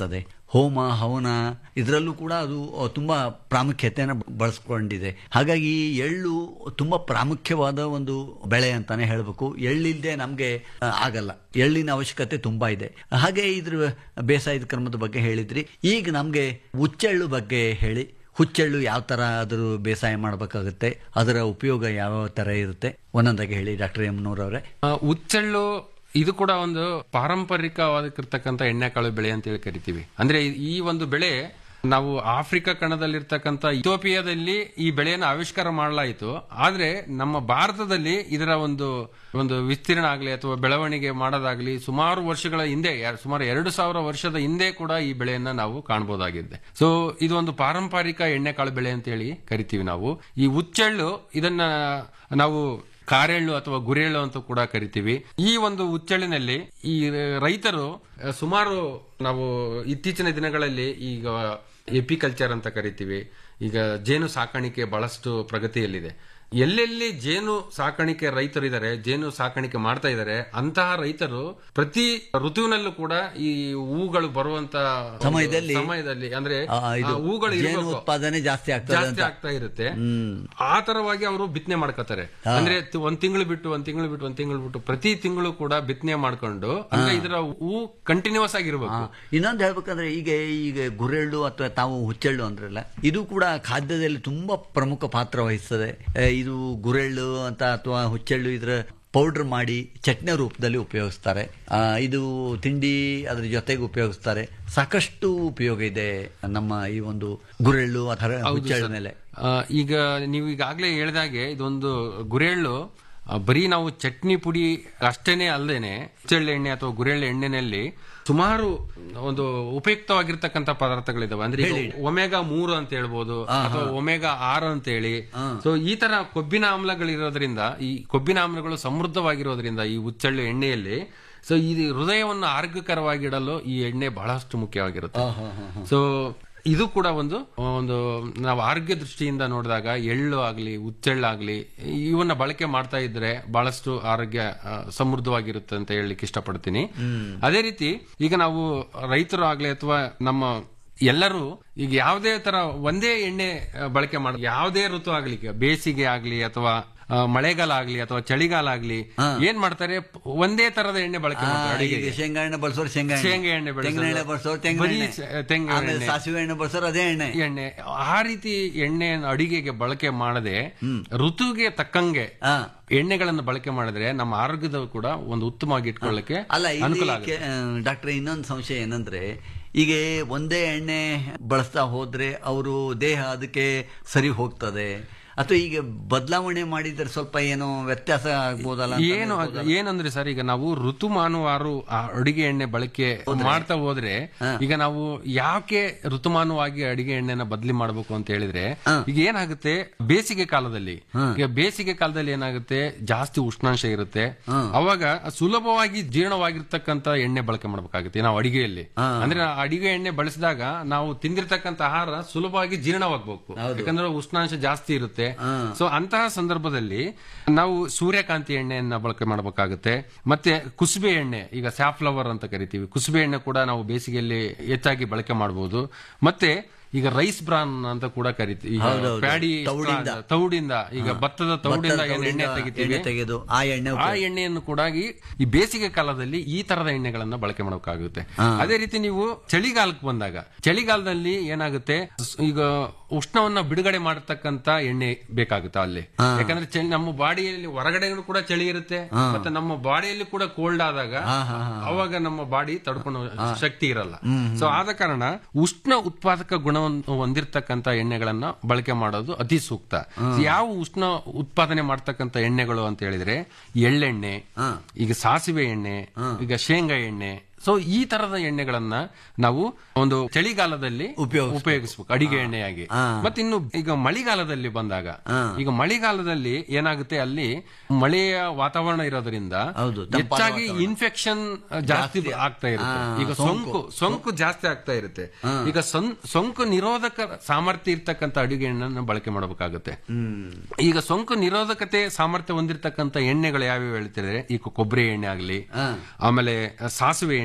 ಹೋಮ ಹವನ ಇದರಲ್ಲೂ ಕೂಡ ಅದು ತುಂಬಾ ಪ್ರಾಮುಖ್ಯತೆಯನ್ನು ಬಳಸ್ಕೊಂಡಿದೆ ಹಾಗಾಗಿ ಎಳ್ಳು ತುಂಬಾ ಪ್ರಾಮುಖ್ಯವಾದ ಒಂದು ಬೆಳೆ ಅಂತಾನೆ ಹೇಳಬೇಕು ಎಳ್ಳಿಲ್ದೆ ನಮಗೆ ಆಗಲ್ಲ ಎಳ್ಳಿನ ಅವಶ್ಯಕತೆ ತುಂಬಾ ಇದೆ ಹಾಗೆ ಇದ್ರ ಬೇಸಾಯದ ಕ್ರಮದ ಬಗ್ಗೆ ಹೇಳಿದ್ರಿ ಈಗ ನಮಗೆ ಹುಚ್ಚೆಳ್ಳು ಬಗ್ಗೆ ಹೇಳಿ ಹುಚ್ಚೆಳ್ಳು ಯಾವ ಥರ ಅದ್ರ ಬೇಸಾಯ ಮಾಡಬೇಕಾಗುತ್ತೆ ಅದರ ಉಪಯೋಗ ಯಾವ ಥರ ಇರುತ್ತೆ ಒಂದೊಂದಾಗಿ ಹೇಳಿ ಡಾಕ್ಟರ್ ಯಮನೂರವರೇ ಆ, ಉಚ್ಚೆಳ್ಳು ಇದು ಕೂಡ ಒಂದು ಪಾರಂಪರಿಕವಾಗಿರ್ತಕ್ಕಂಥ ಎಣ್ಣೆಕಾಳು ಬೆಳೆ ಅಂತ ಹೇಳಿ ಕರಿತೀವಿ ಅಂದ್ರೆ ಈ ಒಂದು ಬೆಳೆ ನಾವು ಆಫ್ರಿಕಾ ಖಂಡದಲ್ಲಿರ್ತಕ್ಕಂಥ ಇಥೋಪಿಯಾದಲ್ಲಿ ಈ ಬೆಳೆಯನ್ನು ಆವಿಷ್ಕಾರ ಮಾಡಲಾಯಿತು ಆದ್ರೆ ನಮ್ಮ ಭಾರತದಲ್ಲಿ ಇದರ ಒಂದು ಒಂದು ವಿಸ್ತೀರ್ಣ ಆಗಲಿ ಅಥವಾ ಬೆಳವಣಿಗೆ ಮಾಡೋದಾಗ್ಲಿ ಸುಮಾರು ವರ್ಷಗಳ ಹಿಂದೆ ಯಾ- ಸುಮಾರು ಎರಡು ಸಾವಿರ ವರ್ಷದ ಹಿಂದೆ ಕೂಡ ಈ ಬೆಳೆಯನ್ನ ನಾವು ಕಾಣಬಹುದಾಗಿದೆ ಸೊ ಇದು ಒಂದು ಪಾರಂಪರಿಕ ಎಣ್ಣೆಕಾಳು ಬೆಳೆ ಅಂತ ಹೇಳಿ ಕರಿತೀವಿ ನಾವು ಈ ಉಚ್ಚೆಳ್ಳು ಇದನ್ನ ನಾವು ಕಾರೆಳ್ಳು ಅಥವಾ ಗುರೆಳ್ಳು ಅಂತ ಕೂಡ ಕರಿತೀವಿ ಈ ಒಂದು ಉಚ್ಚೆಳ್ಳಿನಲ್ಲಿ ಈ ರೈತರು ಅಹ್, ಸುಮಾರು ನಾವು ಇತ್ತೀಚಿನ ದಿನಗಳಲ್ಲಿ ಈಗ ಎಪಿಕಲ್ಚರ್ ಅಂತ ಕರಿತೀವಿ ಈಗ ಜೇನು ಸಾಕಾಣಿಕೆ ಬಹಳಷ್ಟು ಪ್ರಗತಿಯಲ್ಲಿದೆ ಎಲ್ಲೆಲ್ಲಿ ಜೇನು ಸಾಕಾಣಿಕೆ ರೈತರಿದ್ದಾರೆ ಜೇನು ಸಾಕಾಣಿಕೆ ಮಾಡ್ತಾ ಇದ್ದಾರೆ ಅಂತಹ ರೈತರು ಪ್ರತಿ ಋತುವಿನಲ್ಲೂ ಕೂಡ ಈ ಹೂಗಳು ಬರುವಂತ ಒಂದು ಸಮಯದಲ್ಲಿ- ಸಮಯದಲ್ಲಿ ಅಂದ್ರೆ ಆ, ಇದು ಆ ಹೂಗಳು ಜೇನು ಇರ್ಬೇಕು. ಉತ್ಪಾದನೆ ಜಾಸ್ತಿ ಆಗ್ತದೆ ಜಾಸ್ತಿ ಅಂತ ಆಗ್ತಾ ಇರುತ್ತೆ ಆ ತರವಾಗಿ ಅವರು ಬಿತ್ತನೆ ಮಾಡ್ಕೋತಾರೆ ಅಂದ್ರೆ ತಿ- ಒಂದ್ ತಿಂಗಳು ಬಿಟ್ಟು ಒಂದ್ ತಿಂಗಳು ಬಿಟ್ಟು ಒಂದ್ ತಿಂಗಳು ಬಿಟ್ಟು ಪ್ರತಿ ತಿಂಗಳು ಕೂಡ ಬಿತ್ತನೆ ಮಾಡ್ಕೊಂಡು ಅಂದ್ರೆ ಇದರ ಹೂ ಕಂಟಿನ್ಯೂಸ್ ಆಗಿರ್ಬೇಕು ಇನ್ನೊಂದು ಹೇಳ್ಬೇಕಂದ್ರೆ ಈಗ ಈಗ ಗುರೆಳ್ಳು ಅಥವಾ ತಾವು ಹುಚ್ಚೆಳ್ಳು ಅಂದ್ರಲ್ಲ ಇದು ಕೂಡ ಖಾದ್ಯದಲ್ಲಿ ತುಂಬಾ ಪ್ರಮುಖ ಪಾತ್ರ ವಹಿಸ್ತದೆ ಆ, ಇದು ಗುರೆಳ್ಳು ಅಂತ ಅಥವಾ ಹುಚ್ಚೆಳ್ಳು ಇದರ ಪೌಡರ್ ಮಾಡಿ ಚಟ್ನಿ ರೂಪದಲ್ಲಿ ಉಪಯೋಗಿಸ್ತಾರೆ ಆ, ಇದು ತಿಂಡಿ ಅದ್ರ ಜೊತೆಗೆ ಉಪಯೋಗಿಸ್ತಾರೆ ಸಾಕಷ್ಟು ಉಪಯೋಗ ಇದೆ ನಮ್ಮ ಈ ಒಂದು ಗುರೆಳ್ಳು ಅಥವಾ ಹುಚ್ಚೆಳ್ಳು ಮೇಲೆ ಆ, ಈಗ ನೀವು ಈಗಾಗಲೇ ಹೇಳಿದಾಗೆ ಇದೊಂದು ಗುರೆಳ್ಳು ಆ, ಬರೀ ನಾವು ಚಟ್ನಿ ಪುಡಿ ಅಷ್ಟೇನೆ ಅಲ್ಲದೇನೆ ಹುಚ್ಚೆಳ್ಳು ಎಣ್ಣೆ ಅಥವಾ ಗುರೆಳ್ಳು ಎಣ್ಣೆನಲ್ಲಿ ಸುಮಾರು ಒಂದು ಉಪಯುಕ್ತವಾಗಿರ್ತಕ್ಕಂಥ ಪದಾರ್ಥಗಳಿದಾವೆ ಅಂದ್ರೆ ಈಗ ಒಮೆಗಾ ಮೂರು ಅಂತ ಹೇಳ್ಬೋದು ಅಥವಾ ಒಮೆಗಾ ಆರು ಅಂತ ಹೇಳಿ ಸೊ ಈ ತರ ಕೊಬ್ಬಿನ ಆಮ್ಲಗಳಿರೋದ್ರಿಂದ ಈ ಕೊಬ್ಬಿನ ಆಮ್ಲಗಳು ಸಮೃದ್ಧವಾಗಿರೋದ್ರಿಂದ ಈ ಹುಚ್ಚೆಳ್ಳು ಎಣ್ಣೆಯಲ್ಲಿ ಸೊ ಈ ಹೃದಯವನ್ನು ಆರೋಗ್ಯಕರವಾಗಿಡಲು ಈ ಎಣ್ಣೆ ಬಹಳಷ್ಟು ಮುಖ್ಯವಾಗಿರುತ್ತೆ ಸೊ ಇದು ಕೂಡ ಒಂದು ಒಂದು ನಾವು ಆರೋಗ್ಯ ದೃಷ್ಟಿಯಿಂದ ನೋಡಿದಾಗ ಎಳ್ಳು ಆಗಲಿ ಹುಚ್ಚೆಳ್ಳಾಗ್ಲಿ ಇವನ್ನ ಬಳಕೆ ಮಾಡ್ತಾ ಇದ್ರೆ ಬಹಳಷ್ಟು ಆರೋಗ್ಯ ಆ, ಸಮೃದ್ಧವಾಗಿರುತ್ತೆ ಅಂತ ಹೇಳಲಿಕ್ಕೆ ಇಷ್ಟಪಡ್ತೀನಿ ಅದೇ ರೀತಿ ಈಗ ನಾವು ರೈತರು ಆಗ್ಲಿ ಅಥವಾ ನಮ್ಮ ಎಲ್ಲರೂ ಈಗ ಯಾವುದೇ ತರ ಒಂದೇ ಎಣ್ಣೆ ಆ, ಬಳಕೆ ಮಾಡ ಯಾವುದೇ ಋತು ಆಗ್ಲಿ ಈಗ ಬೇಸಿಗೆ ಆಗ್ಲಿ ಅಥವಾ ಆ, ಮಳೆಗಾಲ ಆಗ್ಲಿ ಅಥವಾ ಚಳಿಗಾಲ ಆಗ್ಲಿ ಏನ್ ಮಾಡ್ತಾರೆ ಪ್- ಒಂದೇ ತರದ ಎಣ್ಣೆ ಬಳಕೆ ಮಾಡ್ತಾರೆ ಈಗ ಅಡಿಗೆಗೆ ಶೇಂಗಾ ಎಣ್ಣೆ ಬಳಸೋರು ಶೇಂಗಾ ಶೇಂಗಾ ಎಣ್ಣೆ ಬಳಸೋದು. ತೆಂಗಿನ ಎಣ್ಣೆ ಬಳಸೋರು ತೆಂಗಿನ ಬರೀ ಎಣ್ಣೆ ಸ- ತೆಂಗಿನ ಆಮೇಲೆ ಎಣ್ಣೆ. ಸಾಸಿವೆ ಎಣ್ಣೆ ಬಳಸೋರು ಅದೇ ಎಣ್ಣೆ ಎಣ್ಣೆ ಆ ರೀತಿ ಎಣ್ಣೆಯನ್ನು ಅಡಿಗೆಗೆ ಬಳಕೆ ಮಾಡದೆ ಋತುಗೆ ತಕ್ಕಂಗೆ ಆ. ಎಣ್ಣೆಗಳನ್ನು ಬಳಕೆ ಮಾಡಿದ್ರೆ ನಮ್ಮ ಆರೋಗ್ಯದ ಕೂಡ ಒಂದು ಉತ್ತಮವಾಗಿ ಇಟ್ಕೊಳ್ಳಕ್ಕೆ ಅಲ್ಲ ಅನುಕೂಲ ಇಲ್ಲಿ ಆಗುತ್ತೆ ಡಾಕ್ಟರ್ ಇನ್ನೊಂದು ಸಂಶಯ ಏನಂದ್ರೆ ಈಗ ಒಂದೇ ಎಣ್ಣೆ ಬಳಸ್ತಾ ಹೋದ್ರೆ ಅವರು ದೇಹ ಅದಕ್ಕೆ ಸರಿ ಹೋಗ್ತದೆ ಅಥವಾ ಈಗ ಬದಲಾವಣೆ ಮಾಡಿದ್ರೆ ಸ್ವಲ್ಪ ಏನೋ ವ್ಯತ್ಯಾಸ ಆಗ್ಬೋದಲ್ಲ ಅಂತ ಏನು ಅದ್- ಏನಂದ್ರೆ ಸರ್ ಈಗ ನಾವು ಋತುಮಾನವಾರು ಆ ಅಡಿಗೆ ಎಣ್ಣೆ ಬಳಕೆ ಮಾಡ್ತಾ ಹೋದ್ರೆ ಈಗ ನಾವು ಯಾಕೆ ಋತುಮಾನವಾಗಿ ಅಡಿಗೆ ಎಣ್ಣೆನ ಬದಲಿ ಮಾಡಬೇಕು ಅಂತ ಹೇಳಿದ್ರೆ ಈಗ ಏನಾಗುತ್ತೆ ಬೇಸಿಗೆ ಕಾಲದಲ್ಲಿ ಈಗ ಬೇಸಿಗೆ ಕಾಲದಲ್ಲಿ ಏನಾಗುತ್ತೆ ಜಾಸ್ತಿ ಉಷ್ಣಾಂಶ ಇರುತ್ತೆ ಅವಾಗ ಸುಲಭವಾಗಿ ಜೀರ್ಣವಾಗಿರ್ತಕ್ಕಂತ ಎಣ್ಣೆ ಬಳಕೆ ಮಾಡಬೇಕಾಗುತ್ತೆ ನಾವು ಅಡಿಗೆಯಲ್ಲಿ ಅಂದ್ರೆ ಆ ಅಡಿಗೆ ಎಣ್ಣೆ ಬಳಸಿದಾಗ ನಾವು ತಿಂದಿರ್ತಕ್ಕಂಥ ಆಹಾರ ಸುಲಭವಾಗಿ ಜೀರ್ಣವಾಗಬೇಕು ಯಾಕಂದ್ರೆ ಉಷ್ಣಾಂಶ ಜಾಸ್ತಿ ಇರುತ್ತೆ ಸೊ ಅಂತಹ ಸಂದರ್ಭದಲ್ಲಿ ನಾವು ಸೂರ್ಯಕಾಂತಿ ಎಣ್ಣೆಯನ್ನ ಬಳಕೆ ಮಾಡಬೇಕಾಗುತ್ತೆ ಮತ್ತೆ ಕುಸುಬೆ ಎಣ್ಣೆ ಈಗ ಸ್ಯಾಫ್ಲವರ್ ಅಂತ ಕರಿತೀವಿ ಕುಸುಬೆ ಎಣ್ಣೆ ಕೂಡ ನಾವು ಬೇಸಿಗೆಯಲ್ಲಿ ಹೆಚ್ಚಾಗಿ ಬಳಕೆ ಮಾಡಬಹುದು ಮತ್ತೆ ಈಗ ರೈಸ್ ಬ್ರಾನ್ ಅಂತ ಕೂಡ ಕರಿತೀವಿ ಈಗ ಹೌದೌದು. ಪ್ಯಾಡಿ ತೌಡಿಂದ. ತೌಡಿಂದ ಈಗ ಭತ್ತದ ತೌಡಿಂದ ಭತ್ತದ ಏನ್ ಎಣ್ಣೆ ತೌಡಿಂದ ತೆಗಿತೀವಿ ಎಣ್ಣೆ ತೆಗೆದು ಆ ಎಣ್ಣೆ ಆ ಎಣ್ಣೆಯನ್ನು ಕೂಡ ಈ ಈ ಬೇಸಿಗೆ ಕಾಲದಲ್ಲಿ ಈ ತರದ ಎಣ್ಣೆಗಳನ್ನ ಬಳಕೆ ಮಾಡಬೇಕಾಗುತ್ತೆ ಅದೇ ರೀತಿ ನೀವು ಚಳಿಗಾಲಕ್ಕೆ ಬಂದಾಗ ಚಳಿಗಾಲದಲ್ಲಿ ಏನಾಗುತ್ತೆ ಸ್- ಈಗ ಉಷ್ಣವನ್ನ ಬಿಡುಗಡೆ ಮಾಡತಕ್ಕಂತ ಎಣ್ಣೆ ಬೇಕಾಗುತ್ತೆ ಅಲ್ಲಿ ಯಾಕಂದ್ರೆ ಚಳಿ- ನಮ್ಮ ಬಾಡಿಯಲ್ಲಿ ಹೊರಗಡೆ ಕೂಡ ಚಳಿ ಇರುತ್ತೆ ಮತ್ತೆ ನಮ್ಮ ಬಾಡಿಯಲ್ಲಿ ಕೂಡ ಕೋಲ್ಡ್ ಆದಾಗ ಅವಾಗ ನಮ್ಮ ಬಾಡಿ ತಡ್ಕೊಳ್ಳೋ ಶಕ್ತಿ ಇರಲ್ಲ ಸೊ ಆದ ಕಾರಣ ಉಷ್ಣ ಉತ್ಪಾದಕ ಗುಣವನ್ನು ಹೊಂದಿರತಕ್ಕಂತ ಎಣ್ಣೆಗಳನ್ನ ಬಳಕೆ ಮಾಡೋದು ಅತಿ ಸೂಕ್ತ ಯಾವ ಉಷ್ಣ ಉತ್ಪಾದನೆ ಮಾಡ್ತಕ್ಕಂತ ಎಣ್ಣೆಗಳು ಅಂತ ಹೇಳಿದ್ರೆ ಎಳ್ಳೆಣ್ಣೆ ಈಗ ಸಾಸಿವೆ ಎಣ್ಣೆ ಈಗ ಶೇಂಗಾ ಎಣ್ಣೆ ಸೊ ಈ ತರದ ಎಣ್ಣೆಗಳನ್ನ ನಾವು ಒಂದು ಚಳಿಗಾಲದಲ್ಲಿ ಉಪಯೋಗಿಸ್ಬೇಕು. ಉಪಯೋಗಿಸ್ಬೇಕು ಅಡಿಗೆ ಎಣ್ಣೆಯಾಗಿ ಮತ್ತಿನ್ನು ಈಗ ಮಳೆಗಾಲದಲ್ಲಿ ಬಂದಾಗ ಈಗ ಮಳೆಗಾಲದಲ್ಲಿ ಏನಾಗುತ್ತೆ ಅಲ್ಲಿ ಮಳೆಯ ವಾತಾವರಣ ಇರೋದ್ರಿಂದ ಹೌದು, ತಂಪಾದ ಹೆಚ್ಚಾಗಿ ವಾತಾವರಣ. ಇನ್ಫೆಕ್ಷನ್ ಜಾಸ್ತಿ ಆಗ್ತಾ ಇರುತ್ತೆ ಆ, ಈಗ ಸೋಂಕು ಸೋಂಕು ಜಾಸ್ತಿ ಆಗ್ತಾ ಇರುತ್ತೆ ಈಗ ಸೊನ್- ಸೋಂಕು ನಿರೋಧಕ ಸಾಮರ್ಥ್ಯ ಇರ್ತಕ್ಕಂಥ ಅಡುಗೆ ಎಣ್ಣೆಯನ್ನು ಬಳಕೆ ಮಾಡಬೇಕಾಗುತ್ತೆ ಈಗ ಸೋಂಕು ನಿರೋಧಕತೆ ಸಾಮರ್ಥ್ಯ ಹೊಂದಿರತಕ್ಕಂಥ ಎಣ್ಣೆಗಳು ಯಾವ್ಯಾವ ಹೇಳ್ತಿದ್ರೆ ಈಗ ಕೊಬ್ಬರಿ ಎಣ್ಣೆ ಆಗಲಿ ಆಮೇಲೆ ಸಾಸಿವೆ ಎಣ್ಣೆ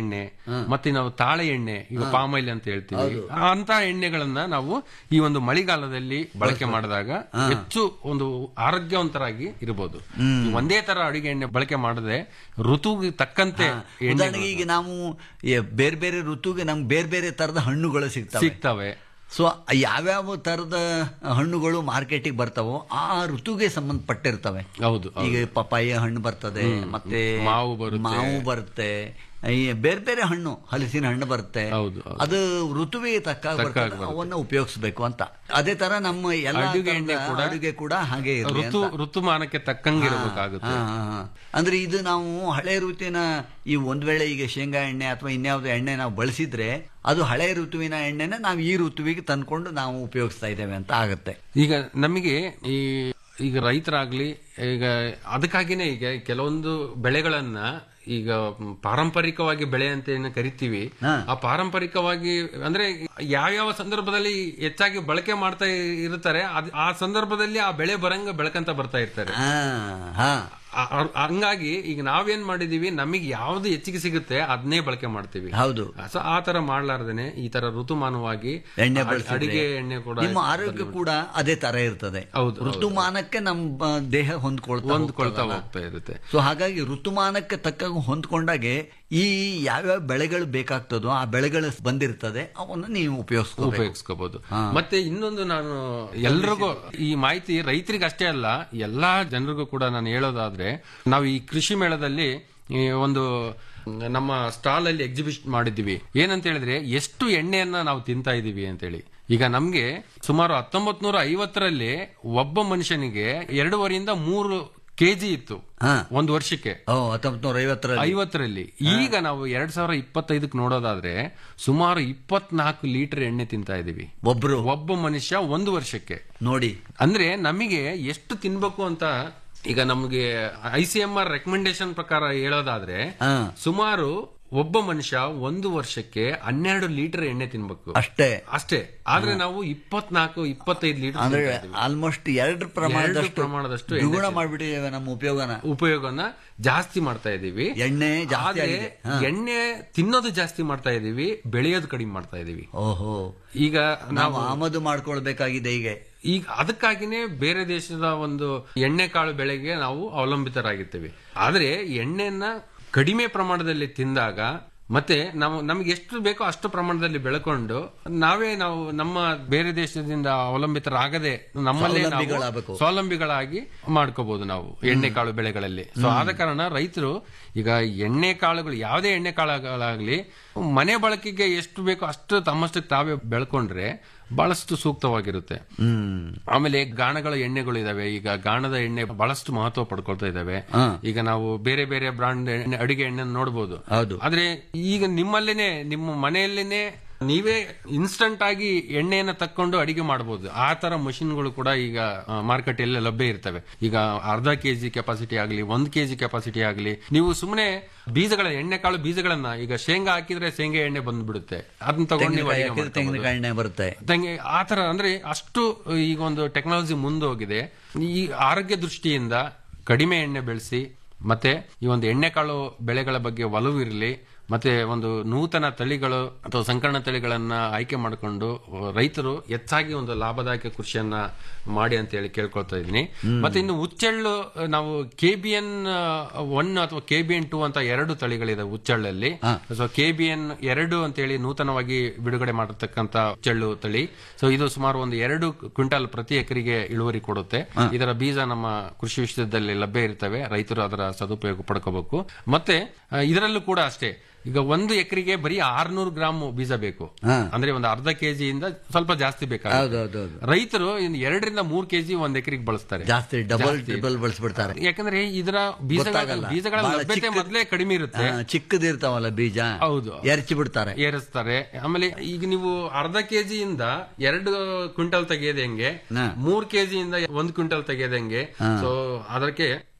ಎಣ್ಣೆ ಮತ್ತೆ ನಾವು ತಾಳೆ ಎಣ್ಣೆ ಈಗ ಪಾಮ್ ಆಯಿಲ್ ಅಂತ ಹೇಳ್ತೀವಿ ಅಂತ ಎಣ್ಣೆಗಳನ್ನ ನಾವು ಈ ಒಂದು ಮಳೆಗಾಲದಲ್ಲಿ ಬಳಕೆ ಮಾಡಿದಾಗ ಹೆಚ್ಚು ಒಂದು ಆರೋಗ್ಯವಂತರಾಗಿ ಇರಬಹುದು ಈ ಒಂದೇ ತರ ಅಡಿಗೆ ಎಣ್ಣೆ ಬಳಕೆ ಮಾಡದೆ ಋತುಗೆ ತಕ್ಕಂತೆ ಎಣ್ಣೆ ಉದಾಹರಣೆಗೆ ಈಗ ನಾವು ಈ ಬೇರೆ ಬೇರೆ ಋತುಗೆ ನಮ್ಗೆ ಬೇರೆ ಬೇರೆ ತರದ ಹಣ್ಣುಗಳು ಸಿಗ್ತವೆ ಸಿಗ್ತವೆ ಸೊ ಯಾವ್ಯಾವ ತರದ ಹಣ್ಣುಗಳು ಮಾರ್ಕೆಟಿಗೆ ಬರ್ತಾವೋ ಆ ಋತುಗೆ ಸಂಬಂಧಪಟ್ಟಿರ್ತವೆ ಹೌದು ಈಗ ಪಪಾಯ ಹಣ್ಣು ಬರ್ತದೆ ಮತ್ತೆ ಮಾವು ಬರುತ್ತೆ. ಮಾವು ಬರುತ್ತೆ ಈ ಬೇರೆ ಬೇರೆ ಹಣ್ಣು ಹಲಸಿನ ಹಣ್ಣು ಬರುತ್ತೆ ಹೌದು, ಹೌದು. ಅದು ಋತುವಿಗೆ ತಕ್ಕ ಬರ್ತದೆ ಅವನ್ನ ಉಪಯೋಗಿಸ್ಬೇಕು ಅಂತ ಅದೇ ತರ ನಮ್ಮ ಎಲ್ಲ ಅಡುಗೆ ತರದ ಎಣ್ಣೆ ಕೂಡ ಅಡುಗೆ ಕೂಡ ಹಾಗೆ ಇರ್ಲಿ ಋತು ಅಂತ. ಋತುಮಾನಕ್ಕೆ ತಕ್ಕಂಗೆ ಇರಬೇಕಾಗುತ್ತೆ ಹಾ, ಹಾ, ಹಾ. ಅಂದ್ರೆ ಇದು ನಾವು ಹಳೆ ಋತುವಿನ ಈ ಒಂದ್ ವೇಳೆ ಈಗ ಶೇಂಗಾ ಎಣ್ಣೆ ಅಥವಾ ಇನ್ಯಾವುದೋ ಎಣ್ಣೆ ನಾವು ಬಳಸಿದ್ರೆ ಅದು ಹಳೆ ಋತುವಿನ ಎಣ್ಣೆನ ನಾವು ಈ ಋತುವಿಗೆ ತಂದ್ಕೊಂಡು ನಾವು ಉಪಯೋಗಿಸ್ತಾ ಇದ್ದೇವೆ ಅಂತ ಆಗುತ್ತೆ ಈಗ ನಮಗೆ ಈ ಈಗ ರೈತರಾಗ್ಲಿ ಈಗ ಅದಕ್ಕಾಗಿನೇ ಈಗ ಕೆಲವೊಂದು ಬೆಳೆಗಳನ್ನ ಈಗ ಪಾರಂಪರಿಕವಾಗಿ ಬೆಳೆ ಅಂತ ಏನು ಕರಿತೀವಿ ಹಾ. ಆ ಪಾರಂಪರಿಕವಾಗಿ ಅಂದ್ರೆ ಯಾವ್ಯಾವ ಸಂದರ್ಭದಲ್ಲಿ ಹೆಚ್ಚಾಗಿ ಬಳಕೆ ಮಾಡ್ತಾ ಇರ್ತಾರೆ ಅದ್- ಆ ಸಂದರ್ಭದಲ್ಲಿ ಆ ಬೆಳೆ ಬರಂಗ ಬೆಳಕಂತ ಬರ್ತಾ ಇರ್ತಾರೆ ಹಾ ಹಾ ಆ- ಆ- ಹಂಗಾಗಿ ಈಗ ನಾವೇನ್ ಮಾಡಿದೀವಿ ನಮಗೆ ಯಾವ್ದು ಹೆಚ್ಚಿಗೆ ಸಿಗುತ್ತೆ ಅದನ್ನೇ ಬಳಕೆ ಮಾಡ್ತೀವಿ ಹೌದು ಸೊ ಆ ತರ ಮಾಡ್ಲಾರ್ದೇನೆ ಈ ತರ ಋತುಮಾನವಾಗಿ ಎಣ್ಣೆ ಅಡ್- ಬಳಸಿದ್ರೆ ಅಡಿಗೆ ಎಣ್ಣೆ ಕೂಡ ನಿಮ್ಮ ಆರೋಗ್ಯ ಕೂಡ ಅದೇ ತರ ಇರ್ತದೆ ಹೌದು, ಹೌದು. ಋತುಮಾನಕ್ಕೆ ನಮ್ಮ ದೇಹ ಹೊಂದ್ಕೊಳ್ತಾ ಹೊಂದ್ಕೊಳ್ತಾ ಹೋಗ್ತದಲ್ಲ. ಹೋಗ್ತಾ ಇರುತ್ತೆ ಸೊ ಹಾಗಾಗಿ ಋತುಮಾನಕ್ಕೆ ತಕ್ಕ ಹೊಂದ್ಕೊಂಡಾಗೆ ಈ ಯಾವ್ಯಾವ ಬೆಳೆಗಳು ಬೇಕಾಗ್ತದೋ ಆ ಬೆಳೆಗಳು ಬಂದಿರ್ತದೆ ಅವನ್ನ ನೀವು ಉಪಯೋಗಿಸ್ಕೋಬೇಕು ಉಪಯೋಗಿಸ್ಕೋಬಹುದು ಮತ್ತೆ ಇನ್ನೊಂದು ನಾನು ಎಲ್ರಿಗೂ ಈ ಮಾಹಿತಿ ರೈತರಿಗೆ ಅಷ್ಟೇ ಅಲ್ಲ ಎಲ್ಲಾ ಜನರಿಗೂ ಕೂಡ ನಾನು ಹೇಳೋದಾದ್ರೆ ನಾವು ಈ ಕೃಷಿ ಮೇಳದಲ್ಲಿ ಈ ಒಂದು ನಮ್ಮ ಸ್ಟಾಲ್ ಅಲ್ಲಿ ಎಕ್ಸಿಬಿಷನ್ ಮಾಡಿದ್ದೀವಿ ಏನಂತ ಹೇಳಿದ್ರೆ ಎಷ್ಟು ಎಣ್ಣೆಯನ್ನ ನಾವು ತಿಂತಾ ಇದೀವಿ ಅಂತೇಳಿ ಈಗ ನಮ್ಗೆ ಸುಮಾರು ಹತ್ತೊಂಬತ್ ನೂರ ಐವತ್ತರಲ್ಲಿ ಒಬ್ಬ ಮನುಷ್ಯನಿಗೆ ಎರಡೂವರೆಯಿಂದ ಮೂರು ಕೆಜಿ ಇತ್ತು ಹಾ. ಒಂದು ವರ್ಷಕ್ಕೆ ಓ ಹತ್ತೊಂಬತ್ ನೂರ ಐವತ್ತರಲ್ಲಿ ಐವತ್ತರಲ್ಲಿ ಈಗ ನಾವು ಎರಡ್ ಸಾವಿರ ಇಪ್ಪತ್ತೈದಕ್ಕೆ ನೋಡೋದಾದ್ರೆ ಸುಮಾರು ಇಪ್ಪತ್ನಾಲ್ಕು ಲೀಟರ್ ಎಣ್ಣೆ ತಿಂತಾ ಇದೀವಿ ಒಬ್ರು ಒಬ್ಬ ಮನುಷ್ಯ ಒಂದು ವರ್ಷಕ್ಕೆ ನೋಡಿ ಅಂದ್ರೆ ನಮಗೆ ಎಷ್ಟು ತಿನ್ಬೇಕು ಅಂತ ಈಗ ನಮಗೆ I C M R recommendation ಪ್ರಕಾರ ಹೇಳೋದಾದ್ರೆ ಹಾ ಸುಮಾರು ಒಬ್ಬ ಮನುಷ್ಯ ಒಂದು ವರ್ಷಕ್ಕೆ ಹನ್ನೆರಡು ಲೀಟರ್ ಎಣ್ಣೆ ತಿನ್ಬೇಕು ಅಷ್ಟೇ ಅಷ್ಟೇ ಆದ್ರೆ ನಾವು ಇಪ್ಪತ್ನಾಲ್ಕು ಇಪ್ಪತ್ತೈದು ಲೀಟರ್ ಅಂದ್ರೆ ಆಲ್ಮೋಸ್ಟ್ ಎರಡು ಪ್ರಮಾಣದಷ್ಟು ಪ್ರಮಾಣದಷ್ಟು ದ್ವಿಗುಣ ಮಾಡ್ಬಿಟ್ಟಿದ್ದೇವೆ ನಮ್ಮ ಉಪಯೋಗನ ಉಪಯೋಗನ ಜಾಸ್ತಿ ಮಾಡ್ತಾ ಇದೀವಿ ಎಣ್ಣೆ ಜಾಸ್ತಿ ಆದ್ರೆ ಆಗಿದೆ ಎಣ್ಣೆ ತಿನ್ನೋದು ಜಾಸ್ತಿ ಮಾಡ್ತಾ ಇದೀವಿ ಬೆಳೆಯೋದು ಕಡಿಮೆ ಮಾಡ್ತಾ ಇದೀವಿ ಓಹೋ ಈಗ ನಾವು ನಾವು ಆಮದು ಮಾಡ್ಕೊಳ್ಬೇಕಾಗಿದೆ ಈಗ ಈಗ ಅದಕ್ಕಾಗಿನೇ ಬೇರೆ ದೇಶದ ಒಂದು ಎಣ್ಣೆ ಕಾಳು ಬೆಳೆಗೆ ನಾವು ಅವಲಂಬಿತರಾಗಿರ್ತೇವೆ ಆದ್ರೆ ಎಣ್ಣೆಯನ್ನ ಕಡಿಮೆ ಪ್ರಮಾಣದಲ್ಲಿ ತಿಂದಾಗ ಮತ್ತೆ ನಾವು ನಮ್ಗೆ ಎಷ್ಟು ಬೇಕೋ ಅಷ್ಟು ಪ್ರಮಾಣದಲ್ಲಿ ಬೆಳ್ಕೊಂಡು ನಾವೇ ನಾವು ನಮ್ಮ ಬೇರೆ ದೇಶದಿಂದ ಅವಲಂಬಿತರಾಗದೆ ನಮ್ಮಲ್ಲೇ ನಾವು ಸ್ವಾವಲಂಬಿಗಳಾಗಬೇಕು. ಸ್ವಾವಲಂಬಿಗಳಾಗಿ ಮಾಡ್ಕೋಬಹುದು ನಾವು ಎಣ್ಣೆ ಕಾಳು ಬೆಳೆಗಳಲ್ಲಿ ಸೊ ಆದ ಕಾರಣ ರೈತರು ಈಗ ಎಣ್ಣೆ ಕಾಳುಗಳು ಯಾವುದೇ ಎಣ್ಣೆ ಕಾಳುಗಳಾಗ್ಲಿ ಮನೆ ಬಳಕೆಗೆ ಎಷ್ಟು ಬೇಕೋ ಅಷ್ಟು ತಮ್ಮಷ್ಟಕ್ಕೆ ತಾವೇ ಬೆಳ್ಕೊಂಡ್ರೆ ಬಹಳಷ್ಟು ಸೂಕ್ತವಾಗಿರುತ್ತೆ ಹ್ಮ್ ಆಮೇಲೆ ಗಾಣಗಳ ಎಣ್ಣೆಗಳು ಇದಾವೆ ಈಗ ಗಾಣದ ಎಣ್ಣೆ ಬಹಳಷ್ಟು ಮಹತ್ವ ಪಡ್ಕೊಳ್ತಾ ಇದಾವೆ ಈಗ ನಾವು ಬೇರೆ ಬೇರೆ ಬ್ರಾಂಡ್ ಎಣ್ಣೆ ಅಡಿಗೆ ಎಣ್ಣೆ ನೋಡಬಹುದು ಹೌದು ಆದ್ರೆ ಈಗ ನಿಮ್ಮಲ್ಲೇನೆ ನಿಮ್ಮ ಮನೆಯಲ್ಲೇನೆ ನೀವೇ ಇನ್ಸ್ಟಂಟ್ ಆಗಿ ಎಣ್ಣೆಯನ್ನ ತಕ್ಕೊಂಡು ಅಡಿಗೆ ಮಾಡಬಹುದು ಆ ತರ ಮಷಿನ್ಗಳು ಕೂಡ ಈಗ ಮಾರ್ಕೆಟ್ ಎಲ್ಲ ಲಭ್ಯ ಇರ್ತವೆ ಈಗ ಅರ್ಧ ಕೆಜಿ ಕೆಪಾಸಿಟಿ ಆಗಲಿ ಒಂದ್ ಕೆಜಿ ಕೆಪಾಸಿಟಿ ಆಗಲಿ ನೀವು ಸುಮ್ಮನೆ ಬೀಜಗಳ ಎಣ್ಣೆಕಾಳು ಬೀಜಗಳನ್ನ ಈಗ ಶೇಂಗಾ ಹಾಕಿದ್ರೆ ಶೇಂಗಾ ಎಣ್ಣೆ ಬಂದ್ಬಿಡುತ್ತೆ ಅದನ್ನ ತಗೊಂಡು ನೀವು ತೆಂಗಿನಕಾಯಿ ಅಡಿಗೆ ಹಾಕಿದ್ರೆ ಮಾಡ್ಕೊಬೋದು. ತೆಂಗಿನಕಾಯಿ ಎಣ್ಣೆ ಬರುತ್ತೆ ತಂಗಿ ಆ ತರ ಅಂದ್ರೆ ಅಷ್ಟು ಈಗ ಒಂದು ಟೆಕ್ನಾಲಜಿ ಮುಂದೋಗಿದೆ ಈ ಆರೋಗ್ಯ ದೃಷ್ಟಿಯಿಂದ ಕಡಿಮೆ ಎಣ್ಣೆ ಬೆಳೆಸಿ ಮತ್ತೆ ಈ ಒಂದು ಎಣ್ಣೆಕಾಳು ಬೆಳೆಗಳ ಬಗ್ಗೆ ಒಲವು ಇರಲಿ ಮತ್ತೆ ಒಂದು ನೂತನ ತಳಿಗಳು ಅಥವಾ ಸಂಕರಣ ತಳಿಗಳನ್ನ ಆಯ್ಕೆ ಮಾಡಿಕೊಂಡು ರೈತರು ಹೆಚ್ಚಾಗಿ ಒಂದು ಲಾಭದಾಯಕ ಕೃಷಿಯನ್ನ ಮಾಡಿ ಅಂತ ಹೇಳಿ ಕೇಳ್ಕೊಳ್ತಾ ಇದ್ದೀನಿ ಮತ್ತೆ ಇನ್ನು ಹುಚ್ಚೆಳ್ಳು ನಾವು ಕೆ ಬಿ ಎನ್ ಒನ್ ಅಥವಾ ಕೆ ಬಿ ಎನ್ ಟೂ ಅಂತ ಎರಡು ತಳಿಗಳಿದೆ ಹುಚ್ಚೆಳ್ಳಲ್ಲಿ ಸೊ ಕೆ ಬಿ ಎನ್ ಎರಡು ಅಂತೇಳಿ ನೂತನವಾಗಿ ಬಿಡುಗಡೆ ಮಾಡಿರ್ತಕ್ಕಂತ ಹುಚ್ಚೆಳ್ಳು ತಳಿ ಸೊ ಇದು ಸುಮಾರು ಒಂದು ಎರಡು ಕ್ವಿಂಟಲ್ ಪ್ರತಿ ಎಕರೆಗೆ ಇಳುವರಿ ಕೊಡುತ್ತೆ ಇದರ ಬೀಜ ನಮ್ಮ ಕೃಷಿ ವಿಶ್ವದಲ್ಲಿ ಲಭ್ಯ ಇರ್ತವೆ ರೈತರು ಅದರ ಸದುಪಯೋಗ ಪಡ್ಕೋಬೇಕು ಮತ್ತೆ ಆ, ಇದರಲ್ಲೂ ಕೂಡ ಅಷ್ಟೇ ಈಗ ಒಂದು ಎಕರೆಗೆ ಬರೀ ಆರ್ನೂರು ಗ್ರಾಮ್ ಬೀಜ ಬೇಕು ಹಾ. ಅಂದ್ರೆ ಒಂದು ಅರ್ಧ ಕೆಜಿಯಿಂದ ಸ್ವಲ್ಪ ಜಾಸ್ತಿ ಬೇಕಾಗುತ್ತೆ ಹೌದೌದು ರೈತರು ಇನ್ನು ಎರಡರಿಂದ ಮೂರ್ ಕೆಜಿ ಒಂದ್ ಎಕರೆಗೆ ಬಳಸ್ತಾರೆ ಜಾಸ್ತಿ ಡಬಲ್ ಟ್ರಿಬಲ್ ಬಳಸ್ಬಿಡ್ತಾರೆ ಯಾಕಂದ್ರೆ ಇದರ ಬೀಜಗಳ ಗೊತ್ತಾಗಲ್ಲ. ಬೀಜಗಳ ಬಹಳ ಲಭ್ಯತೆ ಚಿಕ್ಕ- ಮೊದಲೇ ಕಡಿಮೆ ಇರುತ್ತೆ ಆ, ಚಿಕ್ಕದಿರ್ತಾವಲ್ಲ ಬೀಜ ಹೌದು ಎರಚಿ ಬಿಡ್ತಾರೆ ಏರಿಸ್ತಾರೆ ಆಮೇಲೆ ಈಗ ನೀವು ಅರ್ಧ ಕೆಜಿಯಿಂದ ಎರಡು ಕ್ವಿಂಟಲ್ ತೆಗೆಯೋದು ಹೆಂಗೆ ಹಾ. ಮೂರ್ ಕೆಜಿಯಿಂದ ಒಂದ್ ಕ್ವಿಂಟಲ್ ತೆಗೆಯೋದು ಹೆಂಗೆ ಸೊ ಅದಕ್ಕೆ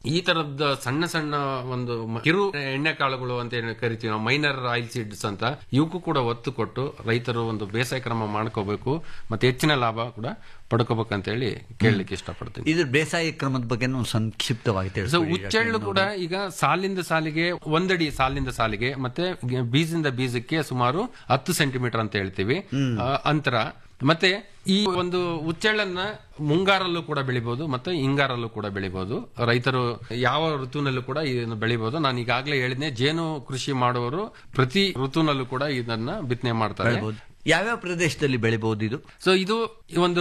ಈ ತರದ ಸಣ್ಣ ಸಣ್ಣ ಒಂದು ಮ- ಕಿರು ಎಣ್ಣೆ ಕಾಳುಗಳು ಅಂತ ಏನು ಕರಿತೀವಿ ನಾವು ಮೈನರ್ ಆಯಿಲ್ ಸೀಡ್ಸ್ ಅಂತ ಇವಕ್ಕೂ ಕೂಡ ಒತ್ತು ಕೊಟ್ಟು ರೈತರು ಒಂದು ಬೇಸಾಯ ಕ್ರಮ ಮಾಡ್ಕೋಬೇಕು ಮತ್ತೆ ಹೆಚ್ಚಿನ ಲಾಭ ಕೂಡ ಪಡ್ಕೋಬೇಕಂತ ಹೇಳಿ ಕೇಳಲಿಕ್ಕೆ ಇಷ್ಟಪಡ್ತೀನಿ ಇದ್ರ ಬೇಸಾಯ ಕ್ರಮದ ಬಗ್ಗೆ ಒಂದು ಸಂಕ್ಷಿಪ್ತವಾಗಿ ಸೊ ತಿಳಿಸಿ ಹುಚ್ಚೆಳ್ಳು ಕೂಡ ಈಗ ಸಾಲಿಂದ ಸಾಲಿಗೆ ಒಂದಡಿ ಸಾಲಿಂದ ಸಾಲಿಗೆ ಮತ್ತೆ ಬೀಜದಿಂದ ಬೀಜಕ್ಕೆ ಸುಮಾರು ಹತ್ತು ಸೆಂಟಿಮೀಟರ್ ಅಂತ ಹೇಳ್ತೀವಿ ಆ, ಅಂತರ ಮತ್ತೆ ಈ ಒಂದು ಹುಚ್ಚೆಳ್ಳನ್ನ ಮುಂಗಾರಲ್ಲೂ ಕೂಡ ಬೆಳಿಬಹುದು ಮತ್ತೆ ಹಿಂಗಾರಲ್ಲೂ ಕೂಡ ಬೆಳಿಬಹುದು ರೈತರು ಯಾವ ಋತುನಲ್ಲೂ ಕೂಡ ಇದನ್ನು ಬೆಳಿಬಹುದು ನಾನು ಈಗಾಗಲೇ ಹೇಳಿದ್ನೆ ಜೇನು ಕೃಷಿ ಮಾಡುವವರು ಪ್ರತಿ ಋತುನಲ್ಲೂ ಕೂಡ ಇದನ್ನ ಬಿತ್ತನೆ ಮಾಡ್ತಾರೆ ಬೆಳಿಬೋದು ಯಾವ್ಯಾವ ಪ್ರದೇಶದಲ್ಲಿ ಬೆಳಿಬಹುದು ಇದು ಸೊ ಇದು ಒಂದು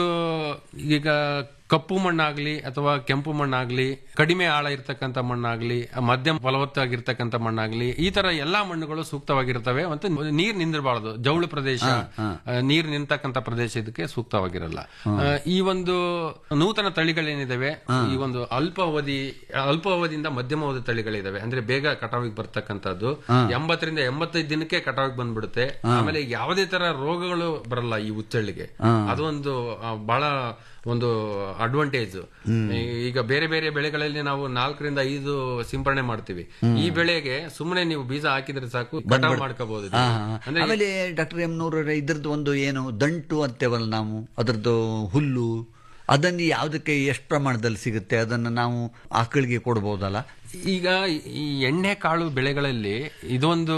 ಈಗ ಕಪ್ಪು ಮಣ್ಣಾಗ್ಲಿ ಅಥವಾ ಕೆಂಪು ಮಣ್ಣಾಗ್ಲಿ ಕಡಿಮೆ ಆಳ ಇರ್ತಕ್ಕಂಥ ಮಣ್ಣಾಗ್ಲಿ ಮಧ್ಯಮ ಫಲವತ್ತಾಗಿರ್ತಕ್ಕಂಥ ಮಣ್ಣಾಗ್ಲಿ ಈ ತರ ಎಲ್ಲಾ ಮಣ್ಣುಗಳು ಸೂಕ್ತವಾಗಿರ್ತವೆ ಮತ್ತೆ ನೀರ್ ನಿಂದಿರಬಾರದು ಜೌಳು ಪ್ರದೇಶ ಆ, ನೀರ್ ನಿಂತಕ್ಕಂಥ ಪ್ರದೇಶ ಇದಕ್ಕೆ ಸೂಕ್ತವಾಗಿರಲ್ಲ ಆ, ಈ ಒಂದು ನೂತನ ತಳಿಗಳೇನಿದಾವೆ ಈ ಒಂದು ಅಲ್ಪ ಅವಧಿ ಅಲ್ಪ ಅವಧಿಯಿಂದ ಮಧ್ಯಮ ಅವಧಿ ತಳಿಗಳಿದಾವೆ ಅಂದ್ರೆ ಬೇಗ ಕಟಾವಿಗೆ ಬರ್ತಕ್ಕಂಥದ್ದು ಎಂಬತ್ತರಿಂದ ಎಂಬತ್ತೈದು ದಿನಕ್ಕೆ ಕಟಾವಿಗೆ ಬಂದ್ಬಿಡುತ್ತೆ ಆಮೇಲೆ ಯಾವುದೇ ತರ ರೋಗಗಳು ಬರಲ್ಲ ಈ ಹುಚ್ಚಳ್ಳಿಗೆ ಅದೊಂದು ಆ, ಬಹಳ ಒಂದು ಅಡ್ವಾಂಟೇಜ್ ಈಗ ಬೇರೆ ಬೇರೆ ಬೆಳೆಗಳಲ್ಲಿ ನಾವು ನಾಲ್ಕರಿಂದ ಐದು ಸಿಂಪರಣೆ ಮಾಡ್ತೀವಿ ಈ ಬೆಳೆಗೆ ಸುಮ್ಮನೆ ನೀವು ಬೀಜ ಹಾಕಿದ್ರೆ ಸಾಕು ಕಟಾವ್ ಮಾಡ್ಕೋಬಹುದು ಹಾ, ಹಾ. ಆಮೇಲೆ ಡಾಕ್ಟರ್ ಎಂ ನೂರ ಇದ್ರದ್ದು ಒಂದು ಏನು ದಂಟು ಅಂತೇವಲ್ಲ ನಾವು ಅದರದ್ದು ಹುಲ್ಲು ಅದನ್ನು ಯಾವುದಕ್ಕೆ ಎಷ್ಟು ಪ್ರಮಾಣದಲ್ಲಿ ಸಿಗುತ್ತೆ ಅದನ್ನು ನಾವು ಆಕಳಿಗೆ ಕೊಡ್ಬೋದಲ್ಲ ಈಗ ಈ ಎಣ್ಣೆ ಕಾಳು ಬೆಳೆಗಳಲ್ಲಿ ಇದೊಂದು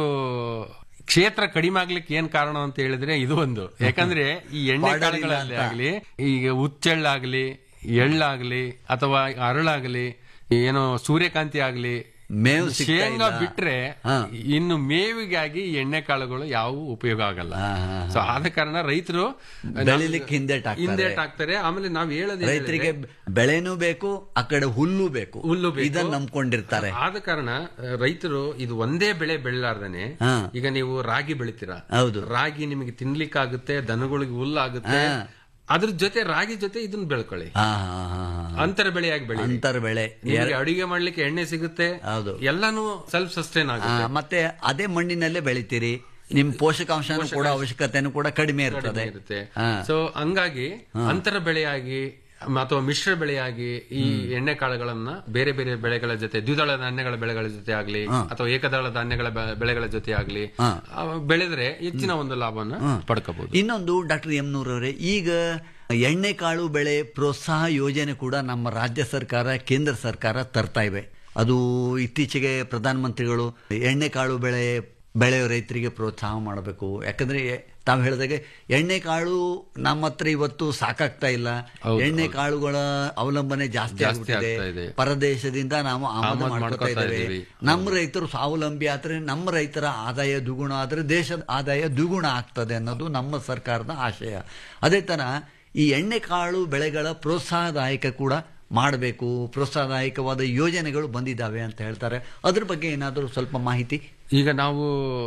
ಕ್ಷೇತ್ರ ಕಡಿಮೆ ಆಗ್ಲಿಕ್ಕೆ ಏನ್ ಕಾರಣ ಅಂತ ಹೇಳಿದ್ರೆ ಇದು ಒಂದು ಯಾಕಂದ್ರೆ ಈ ಎಣ್ಣೆ Border ಇಲ್ಲ ಕಾಳುಗಳಲ್ಲಿ ಅಂತ. ಆಗ್ಲಿ ಈಗ ಹುಚ್ಚೆಳ್ಳಾಗ್ಲಿ ಎಳ್ಳಾಗ್ಲಿ ಅಥವಾ ಅರಳಾಗ್ಲಿ ಏನೋ ಸೂರ್ಯಕಾಂತಿ ಆಗ್ಲಿ ಮೇವು ಸಿಗ್ತಾ ಶೇಂಗಾ ಇಲ್ಲ. ಬಿಟ್ರೆ ಹಾ. ಇನ್ನು ಮೇವಿಗಾಗಿ ಈ ಎಣ್ಣೆ ಕಾಳುಗಳು ಯಾವ ಉಪಯೋಗ ಆಗಲ್ಲ ಹಾ, ಹಾ, ಸೊ ಆದ ಕಾರಣ ರೈತರು ಬೆಳಿಲಿಕ್ಕೆ ಹಿಂದೇಟ್ ಹಿಂದೇಟ್ ಹಾಕ್ತಾರೆ ಹಾಕ್ತಾರೆ ಆಮೇಲೆ ನಾವ್ ಹೇಳೋದು ರೈತರಿಗೆ ಬೆಳೆನೂ ಬೇಕು ಆ ಕಡೆ ಹುಲ್ಲು ಬೇಕು ಹುಲ್ಲು ಬೇಕು. ಇದನ್ನ ನಂಬ್ಕೊಂಡಿರ್ತಾರೆ ಆದ ಕಾರಣ ಆ, ರೈತರು ಇದು ಒಂದೇ ಬೆಳೆ ಬೆಳ್ಳಾರ್ದೇನೆ ಹಾ. ಈಗ ನೀವು ರಾಗಿ ಬೆಳಿತೀರಾ ಹೌದು ರಾಗಿ ನಿಮಗೆ ತಿನ್ಲಿಕ್ಕಾಗುತ್ತೆ ದನಗಳಿಗೆ ಹುಲ್ಲಾಗುತ್ತೆ ಹಾ. ಅದ್ರ ಜೊತೆ ರಾಗಿ ಜೊತೆ ಇದನ್ನ ಬೆಳ್ಕೊಳ್ಳಿ ಹಾ ಹಾ ಹಾ ಹಾ. ಅಂತರ ಬೆಳೆಯಾಗಿ ಬೆಳಿ ಅಂತರ ಬೆಳೆ ನಿಮಗೆ ಅಡಿಗೆ ಮಾಡ್ಲಿಕ್ಕೆ ಎಣ್ಣೆ ಸಿಗುತ್ತೆ ಹೌದು. ಎಲ್ಲಾನು ಸೆಲ್ಫ್ ಸಸ್ಟೈನ್ ಆ, ಆಗುತ್ತೆ ಮತ್ತೆ ಅದೇ ಮಣ್ಣಿನಲ್ಲೇ ಬೆಳಿತೀರಿ ನಿಮ್ ಪೋಷಕಾಂಶನೂ ಕೂಡ ಅವಶ್ಯಕತೆನೂ ಕೂಡ ಕಡಿಮೆ ಇರ್ತದೆ ಇರುತ್ತೆ ಹಾ. ಸೊ ಹಂಗಾಗಿ ಅಂತರ ಬೆಳೆಯಾಗಿ ಮ- ಅಥವಾ ಮಿಶ್ರ ಬೆಳೆಯಾಗಿ ಈ ಎಣ್ಣೆ ಕಾಳುಗಳನ್ನ ಬೇರೆ ಬೇರೆ ಬೆಳೆಗಳ ಜೊತೆ ದ್ವಿದಳ ಧಾನ್ಯಗಳ ಬೆಳೆಗಳ ಜೊತೆ ಆಗ್ಲಿ ಅಥವಾ ಏಕದಳ ಧಾನ್ಯಗಳ ಬೆ- ಬೆಳೆಗಳ ಜೊತೆ ಆಗ್ಲಿ ಆ, ಬೆಳೆದ್ರೆ ಹೆಚ್ಚಿನ ಒಂದು ಲಾಭವನ್ನ ಪಡ್ಕೋಬಹುದು ಇನ್ನೊಂದು ಡಾಕ್ಟರ್ ಎಂ ನೂರವರೇ ಈಗ ಎಣ್ಣೆಕಾಳು ಬೆಳೆ ಪ್ರೋತ್ಸಾಹ ಯೋಜನೆ ಕೂಡ ನಮ್ಮ ರಾಜ್ಯ ಸರ್ಕಾರ ಕೇಂದ್ರ ಸರ್ಕಾರ ತರ್ತಾ ಇವೆ ಅದು ಇತ್ತೀಚೆಗೆ ಪ್ರಧಾನಮಂತ್ರಿಗಳು ಎಣ್ಣೆಕಾಳು ಬೆಳೆ ಬೆಳೆಯೋ ರೈತರಿಗೆ ಪ್ರೋತ್ಸಾಹ ಮಾಡಬೇಕು ಯಾಕಂದ್ರೆ ತಾವು ಹೇಳಿದಾಗೆ ಎಣ್ಣೆಕಾಳು ನಮ್ಮ ಹತ್ರ ಇವತ್ತು ಸಾಕಾಗ್ತಾ ಇಲ್ಲ ಎಣ್ಣೆ ಕಾಳುಗಳ ಅವಲಂಬನೆ ಜಾಸ್ತಿ ಜಾಸ್ತಿ ಆಗ್ಬಿಟ್ಟಿದೆ ಆಗ್ತಾ ಇದೆ. ಪರದೇಶದಿಂದ ನಾವು ಆಮದು ಆಮದು ಮಾಡ್ಕೊತಾ ಮಾಡ್ಕೊತಾ ಇದ್ದೇವೆ ಇದ್ದೀವಿ. ನಮ್ಮ ರೈತರು ಸ್ವಾವಲಂಬಿ ಆದ್ರೆ ನಮ್ಮ ರೈತರ ಆದಾಯ ದ್ವಿಗುಣ ಆದ್ರೆ ದೇಶದ ಆದಾಯ ದ್ವಿಗುಣ ಆಗ್ತದೆ ಅನ್ನೋದು ನಮ್ಮ ಸರ್ಕಾರದ ಆಶಯ ಅದೇ ತರ ಈ ಎಣ್ಣೆಕಾಳು ಬೆಳೆಗಳ ಪ್ರೋತ್ಸಾಹದಾಯಕ ಕೂಡ ಮಾಡಬೇಕು ಪ್ರೋತ್ಸಾಹದಾಯಕವಾದ ಯೋಜನೆಗಳು ಬಂದಿದ್ದಾವೆ ಅಂತ ಹೇಳ್ತಾರೆ ಅದ್ರ ಬಗ್ಗೆ ಏನಾದರೂ ಸ್ವಲ್ಪ ಮಾಹಿತಿ ಈಗ ನಾವು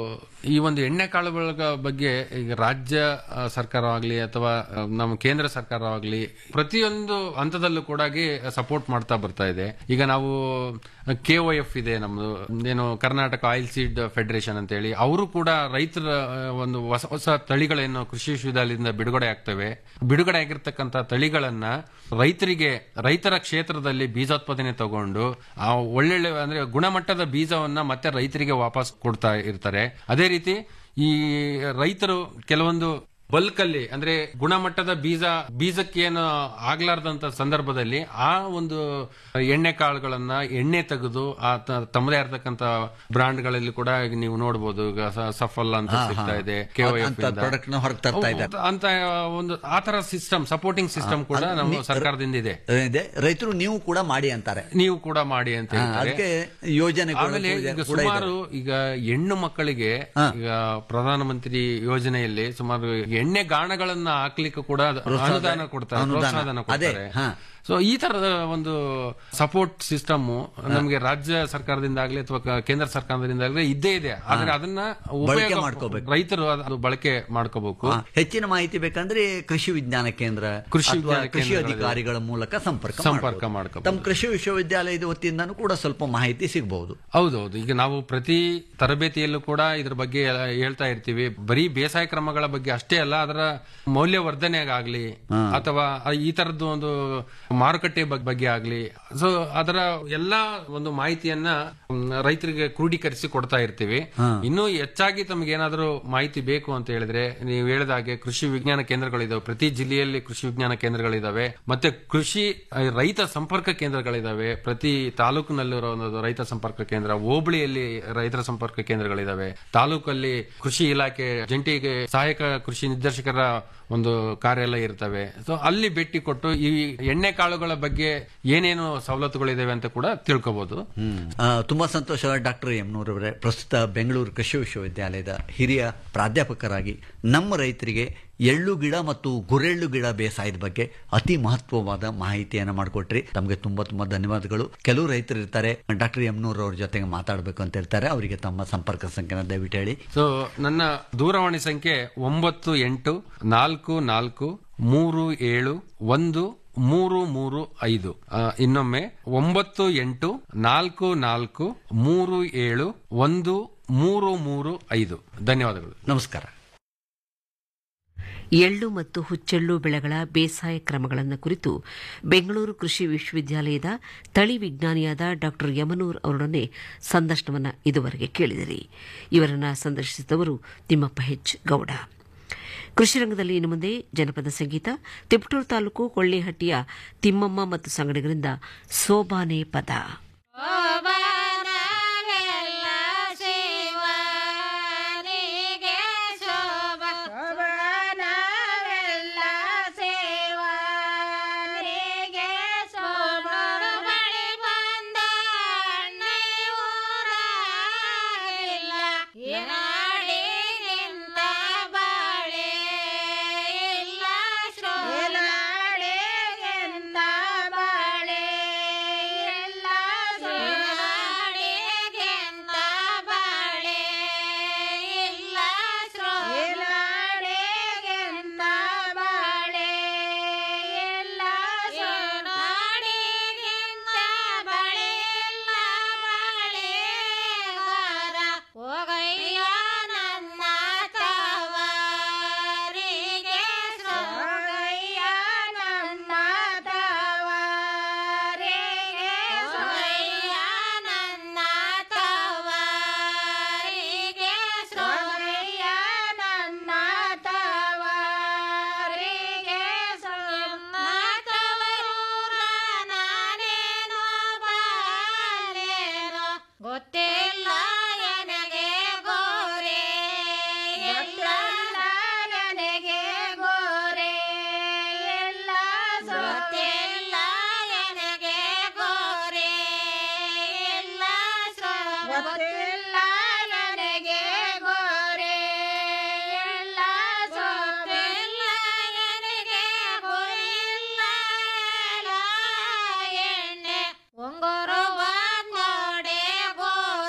ಈ ಒಂದು ಎಣ್ಣೆ ಕಾಳುಗಳ ಬಗ್ಗೆ ಈಗ ರಾಜ್ಯ ಆ, ಸರ್ಕಾರವಾಗ್ಲಿ ಅಥವಾ ಆ, ನಮ್ಮ ಕೇಂದ್ರ ಸರ್ಕಾರವಾಗ್ಲಿ ಪ್ರತಿಯೊಂದು ಹಂತದಲ್ಲೂ ಕೂಡ ಸಪೋರ್ಟ್ ಮಾಡ್ತಾ ಬರ್ತಾ ಇದೆ ಈಗ ನಾವು ಕೆ ಒ ಎಫ್ ಇದೆ ನಮ್ದು ಏನು ಕರ್ನಾಟಕ ಆಯಿಲ್ ಸೀಡ್ ಫೆಡರೇಷನ್ ಅಂತ ಹೇಳಿ ಅವರು ಕೂಡ ರೈತರ ಆ, ಒಂದು ಹೊಸ ಹೊಸ ತಳಿಗಳೇನು ಕೃಷಿ ವಿಶ್ವವಿದ್ಯಾಲಯದಿಂದ ಬಿಡುಗಡೆ ಆಗ್ತವೆ ಬಿಡುಗಡೆ ಆಗಿರ್ತಕ್ಕಂಥ ತಳಿಗಳನ್ನ ರೈತರಿಗೆ ರೈತರ ಕ್ಷೇತ್ರದಲ್ಲಿ ಬೀಜೋತ್ಪಾದನೆ ತಗೊಂಡು ಆ ಒಳ್ಳೊಳ್ಳೆ ಅಂದ್ರೆ ಗುಣಮಟ್ಟದ ಬೀಜವನ್ನ ಮತ್ತೆ ರೈತರಿಗೆ ವಾಪಸ್ ಕೊಡ್ತಾ ಇರ್ತಾರೆ ಅದೇ ರೀತಿ ಈ ರೈತರು ಕೆಲವೊಂದು ಬಲ್ಕ್ ಅಲ್ಲಿ ಅಂದ್ರೆ ಗುಣಮಟ್ಟದ ಬೀಜ ಬೀಜಕ್ಕೇನು ಆಗ್ಲಾರ್ದಂತ ಸಂದರ್ಭದಲ್ಲಿ ಆ ಒಂದು ಎಣ್ಣೆ ಕಾಳುಗಳನ್ನ ಎಣ್ಣೆ ತೆಗೆದು ಆ ತ- ತಮ್ಮದೇ ಇರತಕ್ಕಂತ ಬ್ರಾಂಡ್ಗಳಲ್ಲಿ ಕೂಡ ಈಗ ನೀವು ನೋಡಬಹುದು ಈಗ ಸ- ಸಫಲ್ ಅಂತ ಸಿಗ್ತಾ ಇದೆ KOF ಅಂತ ಇಂದ. ಪ್ರಾಡಕ್ಟ್ ನ ಹೊರಗೆ ತರ್ತಾ ಇದ್ದಾರೆ ಅಂತ ಒಂದು ಆತರ ಸಿಸ್ಟಮ್ ಸಪೋರ್ಟಿಂಗ್ ಸಿಸ್ಟಮ್ ಕೂಡ ನಮ್ಮ ಸರ್ಕಾರದಿಂದ ಇದೆ ಇದೆ ರೈತರು ನೀವು ಕೂಡ ಮಾಡಿ ಅಂತಾರೆ ನೀವು ಕೂಡ ಮಾಡಿ ಅಂತ ಹಾ, ಹೇಳ್ತಾರೆ ಅದಕ್ಕೆ ಯೋಜನೆಗಳು ಆಮೇಲೆ ಈಗ ಕೂಡ ಇದೆ. ಸುಮಾರು ಈಗ ಹೆಣ್ಣು ಮಕ್ಕಳಿಗೆ ಈಗ ಪ್ರಧಾನಮಂತ್ರಿ ಯೋಜನೆಯಲ್ಲಿ ಸುಮಾರು ಎಣ್ಣೆ ಗಾಣಗಳನ್ನ ಹಾಕ್ಲಿಕ್ಕೆ ಕೂಡ ಅನುದಾನ ಕೊಡ್ತಾರೆ ಅನುದಾನ. ಪ್ರೋತ್ಸಾಹನ ಅದೇ, ಕೊಡ್ತಾರೆ ಹಾ. ಸೊ ಈ ತರದ ಒಂದು ಸಪೋರ್ಟ್ ಸಿಸ್ಟಮ್ ನಮಗೆ ರಾಜ್ಯ ಸರ್ಕಾರದಿಂದ ಆಗ್ಲಿ ಅಥವಾ ಕ- ಕೇಂದ್ರ ಸರ್ಕಾರದಿಂದ ಆಗ್ಲಿ ಇದ್ದೇ ಇದೆ ಆದ್ರೆ ಅದನ್ನ ಬಳಕೆ ಉಪಯೋಗ ಮಾಡ್ಕೋಬೇಕು. ರೈತರು ಅದು ಬಳಕೆ ಮಾಡ್ಕೋಬೇಕು ಹಾ, ಹೆಚ್ಚಿನ ಮಾಹಿತಿ ಬೇಕಂದ್ರೆ ಕೃಷಿ ವಿಜ್ಞಾನ ಕೇಂದ್ರ ಕೃಷಿ ಅಥವಾ ವಿಜ್ಞಾನ ಕೃಷಿ ಕೇಂದ್ರಗಳಲ್ಲಿ ಅಧಿಕಾರಿಗಳ ಮೂಲಕ ಸಂಪರ್ಕ ಸಂಪರ್ಕ ಮಾಡ್ಬೋದು. ಮಾಡ್ಕೋಬಹುದು. ತಮ್ಮ ಕೃಷಿ ವಿಶ್ವವಿದ್ಯಾಲಯದ ವತಿಯಿಂದನೂ ಕೂಡ ಸ್ವಲ್ಪ ಮಾಹಿತಿ ಸಿಗಬಹುದು ಹೌದೌದು ಈಗ ನಾವು ಪ್ರತಿ ತರಬೇತಿಯಲ್ಲೂ ಕೂಡ ಇದ್ರ ಬಗ್ಗೆ ಹೇಳ್ತಾ ಇರ್ತೀವಿ ಬರೀ ಬೇಸಾಯ ಕ್ರಮಗಳ ಬಗ್ಗೆ ಅಷ್ಟೇ ಅಲ್ಲ ಅದರ ಮೌಲ್ಯವರ್ಧನೆಗಾಗ್ಲಿ ಅಥವಾ ಈ ತರದ್ದು ಒಂದು ಮಾರುಕಟ್ಟೆ ಬಗ್- ಬಗ್ಗೆ ಆಗ್ಲಿ ಸೊ ಅದರ ಎಲ್ಲಾ ಒಂದು ಮಾಹಿತಿಯನ್ನ ಮ್, ರೈತರಿಗೆ ಕ್ರೋಢೀಕರಿಸಿ ಕೊಡ್ತಾ ಇರ್ತೀವಿ ಇನ್ನೂ ಹೆಚ್ಚಾಗಿ ತಮ್ಗೆ ಏನಾದರೂ ಮಾಹಿತಿ ಬೇಕು ಅಂತ ಹೇಳಿದ್ರೆ ನೀವು ಹೇಳಿದ ಹಾಗೆ ಕೃಷಿ ವಿಜ್ಞಾನ ಕೇಂದ್ರಗಳಿದಾವೆ ಪ್ರತಿ ಜಿಲ್ಲೆಯಲ್ಲಿ ಕೃಷಿ ವಿಜ್ಞಾನ ಕೇಂದ್ರಗಳಿದಾವೆ ಮತ್ತೆ ಕೃಷಿ ಆ, ರೈತ ಸಂಪರ್ಕ ಕೇಂದ್ರಗಳಿದಾವೆ ಪ್ರತಿ ತಾಲೂಕಿನಲ್ಲಿರೋ ಒಂದು ರೈತ ಸಂಪರ್ಕ ಕೇಂದ್ರ ಹೋಬಳಿಯಲ್ಲಿ ರೈತರ ಸಂಪರ್ಕ ಕೇಂದ್ರಗಳಿದಾವೆ ತಾಲೂಕಲ್ಲಿ ಕೃಷಿ ಇಲಾಖೆ ಜಂಟಿ ಸಹಾಯಕ ಕೃಷಿ ನಿರ್ದೇಶಕರ ಒಂದು ಕಾರ್ಯಾಲಯ ಇರ್ತವೆ ಸೊ ಅಲ್ಲಿ ಭೇಟಿ ಕೊಟ್ಟು ಈ ಎಣ್ಣೆ ಕಾಳುಗಳ ಬಗ್ಗೆ ಏನೇನು ಸವಲತ್ತುಗಳಿದಾವೆ ಅಂತ ಕೂಡ ತಿಳ್ಕೊಬಹುದು ಆ, ತುಂಬಾ ಸಂತೋಷ ಡಾಕ್ಟರ್ ಎಮ್ನೂರವರೇ ಪ್ರಸ್ತುತ ಬೆಂಗಳೂರು ಕೃಷಿ ವಿಶ್ವವಿದ್ಯಾಲಯದ ಹಿರಿಯ ಪ್ರಾಧ್ಯಾಪಕರಾಗಿ ನಮ್ಮ ರೈತರಿಗೆ ಎಳ್ಳು ಗಿಡ ಮತ್ತು ಗುರೆಳ್ಳು ಗಿಡ ಬೇಸಾಯದ ಬಗ್ಗೆ ಅತಿ ಮಹತ್ವವಾದ ಮಾಹಿತಿಯನ್ನು ಮಾಡಿಕೊಟ್ರಿ ತಮಗೆ ತುಂಬಾ ತುಂಬಾ ಧನ್ಯವಾದಗಳು ಕೆಲವು ರೈತರು ಇರ್ತಾರೆ ಡಾಕ್ಟರ್ ಎಮ್ನೂರ್ ಅವ್ರ ಜೊತೆಗೆ ಮಾತಾಡಬೇಕು ಅಂತ ಇರ್ತಾರೆ ಅವರಿಗೆ ತಮ್ಮ ಸಂಪರ್ಕ ಸಂಖ್ಯೆನ ದಯವಿಟ್ಟು ಹೇಳಿ ಸೊ ನನ್ನ ದೂರವಾಣಿ ಸಂಖ್ಯೆ ಒಂಬತ್ತು ಎಂಟು ನಾಲ್ಕು ನಾಲ್ಕು ಮೂರು ಏಳು ಒಂದು ಮೂರು ಮೂರು ಐದು ಆ, ಇನ್ನೊಮ್ಮೆ ಒಂಬತ್ತು ಎಂಟು ನಾಲ್ಕು ನಾಲ್ಕು ಮೂರು ಏಳು ಒಂದು ಮೂರು ಮೂರು ಐದು ಧನ್ಯವಾದಗಳು ನಮಸ್ಕಾರ ಎಳ್ಳು ಮತ್ತು ಹುಚ್ಚೆಳ್ಳು ಬೆಳೆಗಳ ಬೇಸಾಯ ಕ್ರಮಗಳನ್ನು ಕುರಿತು ಬೆಂಗಳೂರು ಕೃಷಿ ವಿಶ್ವವಿದ್ಯಾಲಯದ ತಳಿ ವಿಜ್ಞಾನಿಯಾದ ಡಾ ಯಮನೂರ್ ಅವರೊಡನೆ ಸಂದರ್ಶನವನ್ನು ಇದುವರೆಗೆ ಕೇಳಿದಿರಿ ಇವರನ್ನ ಸಂದರ್ಶಿಸಿದವರು ತಿಮ್ಮಪ್ಪ ಹೆಚ್ ಗೌಡ ಕೃಷಿ ರಂಗದಲ್ಲಿ ಇನ್ನು ಮುಂದೆ ಜನಪದ ಸಂಗೀತ ತಿಪಟೂರು ತಾಲೂಕು ಕೊಳ್ಳಿಹಟ್ಟಿಯ ತಿಮ್ಮಮ್ಮ ಮತ್ತು ಸಂಗಡಿಗರಿಂದ ಸೋಬಾನೆ ಪದ ಶೋಭನವೆಲ್ಲ ಶಿವನಿಗೆ ಶೋಭ ಶೋಭನವೆಲ್ಲ ಶಿವನಿಗೆ ಶೋಭ ಬಳಿ ಬಂದ ಊರಾಗಿಲ್ಲ ಏನಾಡಿಗಿಂತ ಬಾಳೆ ಇಲ್ಲ ಶ್ರೋನಾಡಿಗಿಂತ ಬಾಳೆ ಇಲ್ಲ ಶ್ರೋನಾಡಿಗಿಂತ ಬಾಳೆ ಇಲ್ಲ ಶ್ರೋನಾಡಿಗಿಂತ ಬಾಳೆ ಇಲ್ಲ ಶ್ರೋನಾಡಿಗಿಂತ ಬಾಳೆ ಇಲ್ಲ ಬಾಳೆಗಾರ ಹೋಗಯ್ಯ ನನ್ನ ತವರಿಗೆ ಹೋಗಯ್ಯ ನನ್ನ ತವರಿಗೆ ಹೋಗಯ್ಯ ನನ್ನ ತವರಿಗೆ ಹೋಗಯ್ಯ ನನ್ನ ತವರಿಗೆ ತವರೂರ ನಾನೇನೋ ಬಾಲೇನೋ ಗೊತ್ತಿಲ್ಲ ನನಗೆ ಗೋರೆ ಎಲ್ಲ ನನಗೆ ಗೋರೆ ಎಲ್ಲ ಗೊತ್ತಿಲ್ಲ ನನಗೆ ಗೋರೆ ಎಲ್ಲ ಗೊತ್ತಿಲ್ಲ ನನಗೆ ಗೋರೆ ಎಲ್ಲ ಗೊತ್ತಿಲ್ಲ ನನಗೆ ಗೊರಿಲ್ಲ ಎಣ್ಣೆ ಉಂಗುರುವ ನೋಡೆ ಗೋರೆ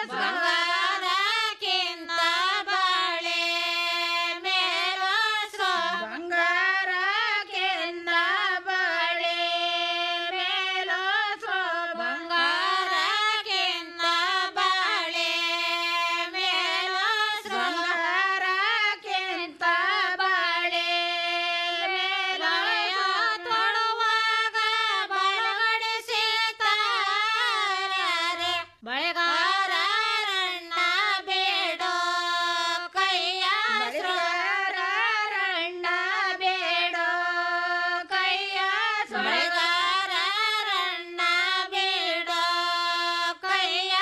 ಬಂಗಾರಕ್ಕಿಂತ ಬಾಳೆ ಮೇಲೋಸು ಬಂಗಾರಕ್ಕಿಂತ ಬಾಳೆ ಮೇಲೋಸು ಬಂಗಾರಕ್ಕಿಂತ ಬಾಳೆ ಮೇಲೋಸು ಬಂಗಾರಕ್ಕಿಂತ ಬಾಳೆ ಮೇಲೋಸು ತೊಡುವಾಗ ಬಳಗಡಿಸಿತಾರೆ ಬಳೆಗಾರಣ್ಣ ಬೇಡೋ ಕೈಯ ರಣ್ಣ ಬೇಡೋ ಕೈಯ ಬಳೆಗಾರಣ್ಣ ಬೇಡೋ ಕೈಯ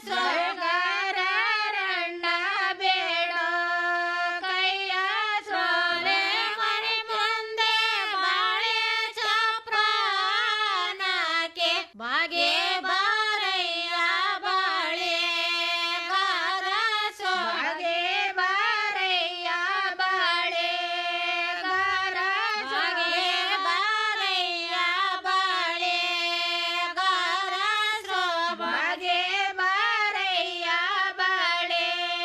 ಸೊರಗಾರಣ್ಣ ಬೇಡೋ ಕೈಯ ಸೋರೆ ಮನೆ ಮುಂದೆ ಬಾಳೆ ಚಪ್ರಾನಕ್ಕೆ ಬಾಗೆ ಬಾರಯ್ಯ ಬಾಳೆ ಗಾರಸೋ ಬಾಗೆ ಬಾರಯ್ಯ ಬಾಳೆ ಗಾರಸೋ ಬಾಗೆ ಬಾರಯ್ಯ ಬಾಳೆ ಗಾರಸೋ ಬಾಗೆ ಬಾರಯ್ಯ ಬಾಳೆ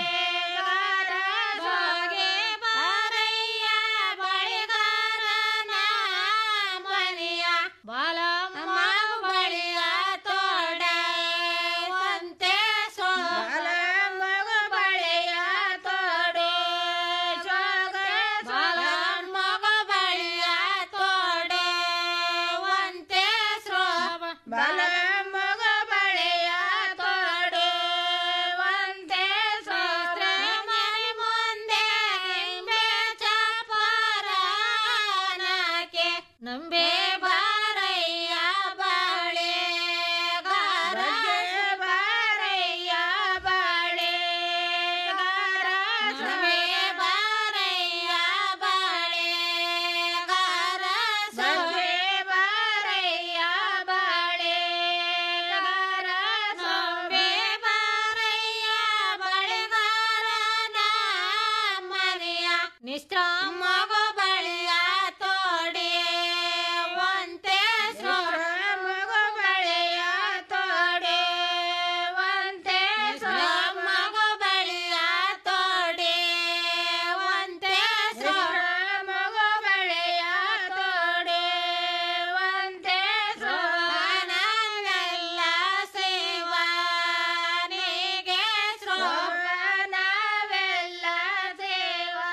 ಗಾರಸೋ ಬಾಗೆ ಬಾರಯ್ಯ ಬಳೆಗಾರನ ಮನೆಯ ಬಾಲಮ್ಮ ಬಳಿಯ ತೋಡ ಒಂತೆ ಸೋ ಬಾಲಮ್ಮ ಬಳಿಯ ತೋಡೆ ಜೋಗ ಬಾಲಮ್ಮ ಬಳಿಯ ತೋಡೆ ಒಂತೆ ಸೋ ಬಾಲಮ್ಮ ಬಳಿಯ ತೋಡೆ ಒಂತೆ ಸೋತ್ರ ಮನೆ ಮುಂದೆ ನಿಂಬೆ ಚಾಪರಾನಕ್ಕೆ ನಂಬೆ ಬಾರಯ್ಯ ಬಾಳೆ ಗಾರ ಬಾರಯ್ಯ ಬಾಳೆ ಗಾರ ನಂಬೆ ಬಾರಯ್ಯ ಬಾಳೆ ಗಾರ ಸಂಬೆ ಬಾರಯ್ಯ ಬಾಳೆ ಗಾರ ಸಂಬೆ ಬಾರಯ್ಯ ಬಳೆಗಾರನ ಮನೆಯ ನಿಷ್ಠಾಮಗ ಬಳಿಯ ತೋಡೆ ಒಂತೆ ಮಗ ಬಳಿಯ ತೋಡೆ ಒಂತೆ ಮಗ ಬಳಿಯ ತೋಡೆ ಒಂತೆ ಮಗ ಬಳಿಯ ತೋಡೆ ಒಂತೆ ಸೋನವೆಲ್ಲ ಸೇವನಿಗೆ ಸೋನವೆಲ್ಲ ಸೇವಾ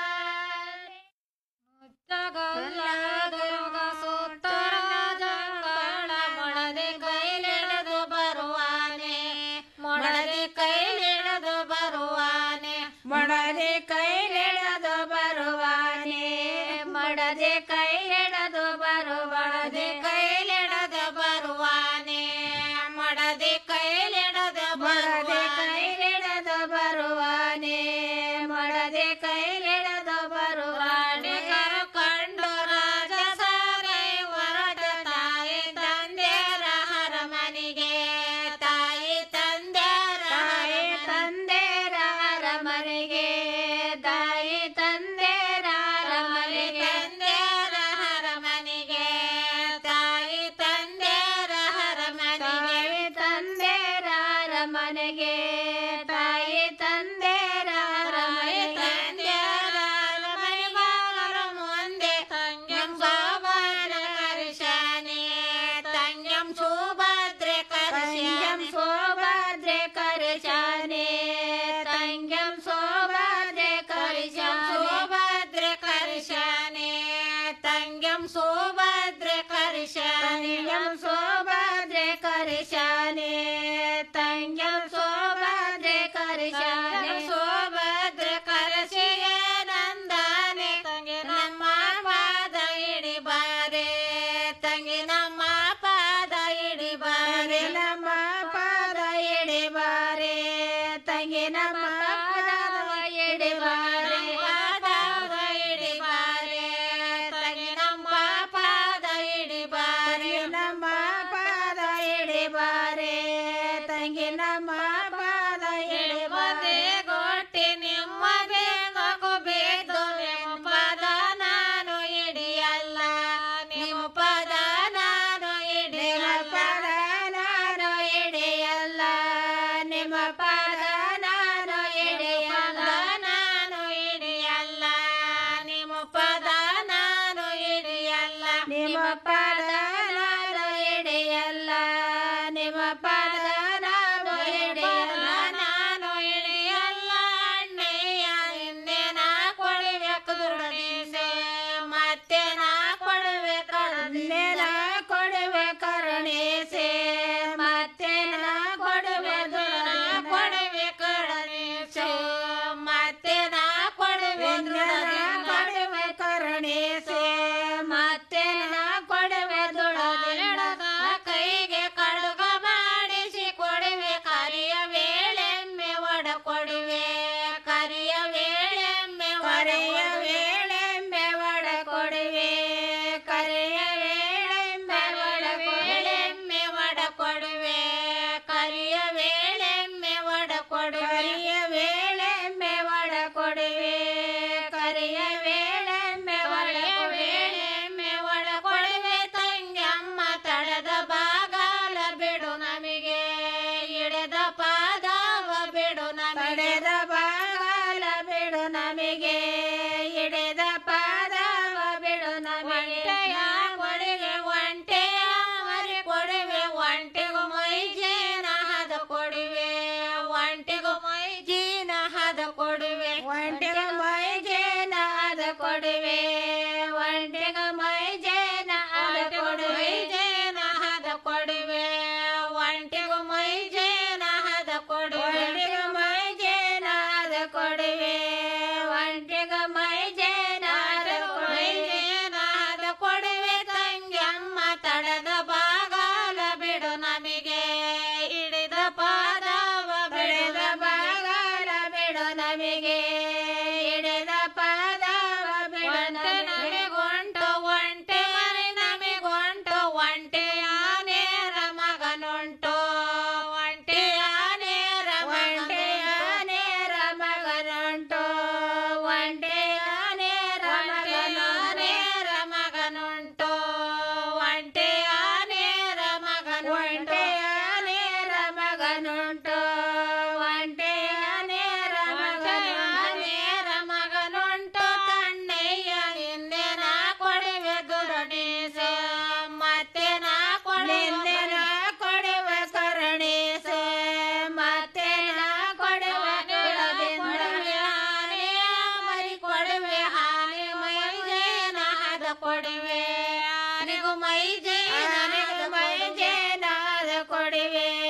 ಮುತ್ತಗಲ್ಲದರುಗ ಸುತ್ತರ ಜಂಗಳ ಮೊಳದೆ ಕೈಲಿಡಿದು ಬರುವಾನೆ ಮೊಳದೆ ಕೈಲಿಡಿದು ಬರುವಾನೆ ಮೊಳದೆ ಕೈಲಿಡಿದು ಬರುವಾನೆ ಮೊಳದೆ ಕೈಲಿಡಿದು ಬರುವಳದೆ ಕೈಲಿಡದು ಬರುವಾನೆ ಮೊಳದೆ ಕೈಲಿಡದು ಬರದೆ ಕೈಲಿಡದು ಬರುವಾನೆ ಮೊಳದೆ ಕೈಲಿಡದು ಬರುವಾನೆ ಕರ್ಕೊಂಡು ರಾಜ ಸಾರೈ ಹೊರಟ ತಾಯಿ ತಂದೆರ ಹರಮನಿಗೆ ತಾಯಿ ತಂದೆರ ತಾಯಿ ತಂದೆರ ಹರಮನಿಗೆ ತಾಯಿ ತಂದೆರ ಹರಮನಿಗೆ ತಂದೆರ ಹರಮನಿಗೆ ತಾಯಿ ತಂದೆರ ಹರಮನಿಗೆ ತಂದೆರ ಹರಮನೆಗೆ ತಾಯಿ ತಂದೆರ ಹರಮನೆ ತಂದೆರ ಹರಮನೆಗಾಗರ ಮುಂದೆ ತಂಗ್ಯಂ ಸೋಬರ ಕರ್ಶನೆ ತಂಗ್ಯಂ ಸುಭದ್ರೆ ಕರ್ಶಂ ಸೋಭದ್ರೆ ಕರ್ಶನೆ ತಂಗ್ಯಂ ಸೋಭದ್ರೆ ಕರ್ಶಂ ಸೋಭದ್ರೆ ಕರ್ಶನೆ ತಂಗ್ಯಂ ಸೋಭದ್ರೆ ಕರ್ಶನೆ ಸೋಭದ್ರೆ ಕರ್ಶನೆ ತಂಗ್ಯಂ ಸೋಭದ್ರೆ ಕರ್ಶನೆ ಸೋಭದ್ರೆ ಕರ್ಶಿಯ ನಂದನೆ ತಂಗಿ ನಮ್ಮ ಪಾದ ಇಡಿ ಬಾರೆ ತಂಗಿ ನಮ್ಮ ಪಾದ ಇಡಿ ಬಾರೆ ನಮ್ಮ ಪಾದ ಇಡಿ ಬಾರೆ ತಂಗಿ ನಮ್ಮ ಪಾದ ಇಡಿ ಬಾರೆ ಪಾದ ಇಡಿ ಬಾರೆ ತಂಗಿ ನಮ್ಮ ಪಾದ ಇಡಿ ಬಾರೆ ನಮ್ಮ ಪಾದ ಇಡಿ ಬಾರೆ ತಂಗಿ ನಮ್ಮ ಪಾದ ಇಡಿ ಬಾರೆ ಗೊಟ್ಟಿ ನಿಮ್ಮ ಬೇಗಕು ಬೇದು ನಿಮ್ಮ ಪದ ನಾನು ಇಡಿಯಲ್ಲ ನಿಮ್ಮ ಪದ ನಾನು ಇಡಿಯಲ್ಲ ಪದ ನಾನು ಇಡಿಯಲ್ಲ ನಿಮ್ಮ ಪದ ಕೊಡುವೆ ನಿಗು ಮೈ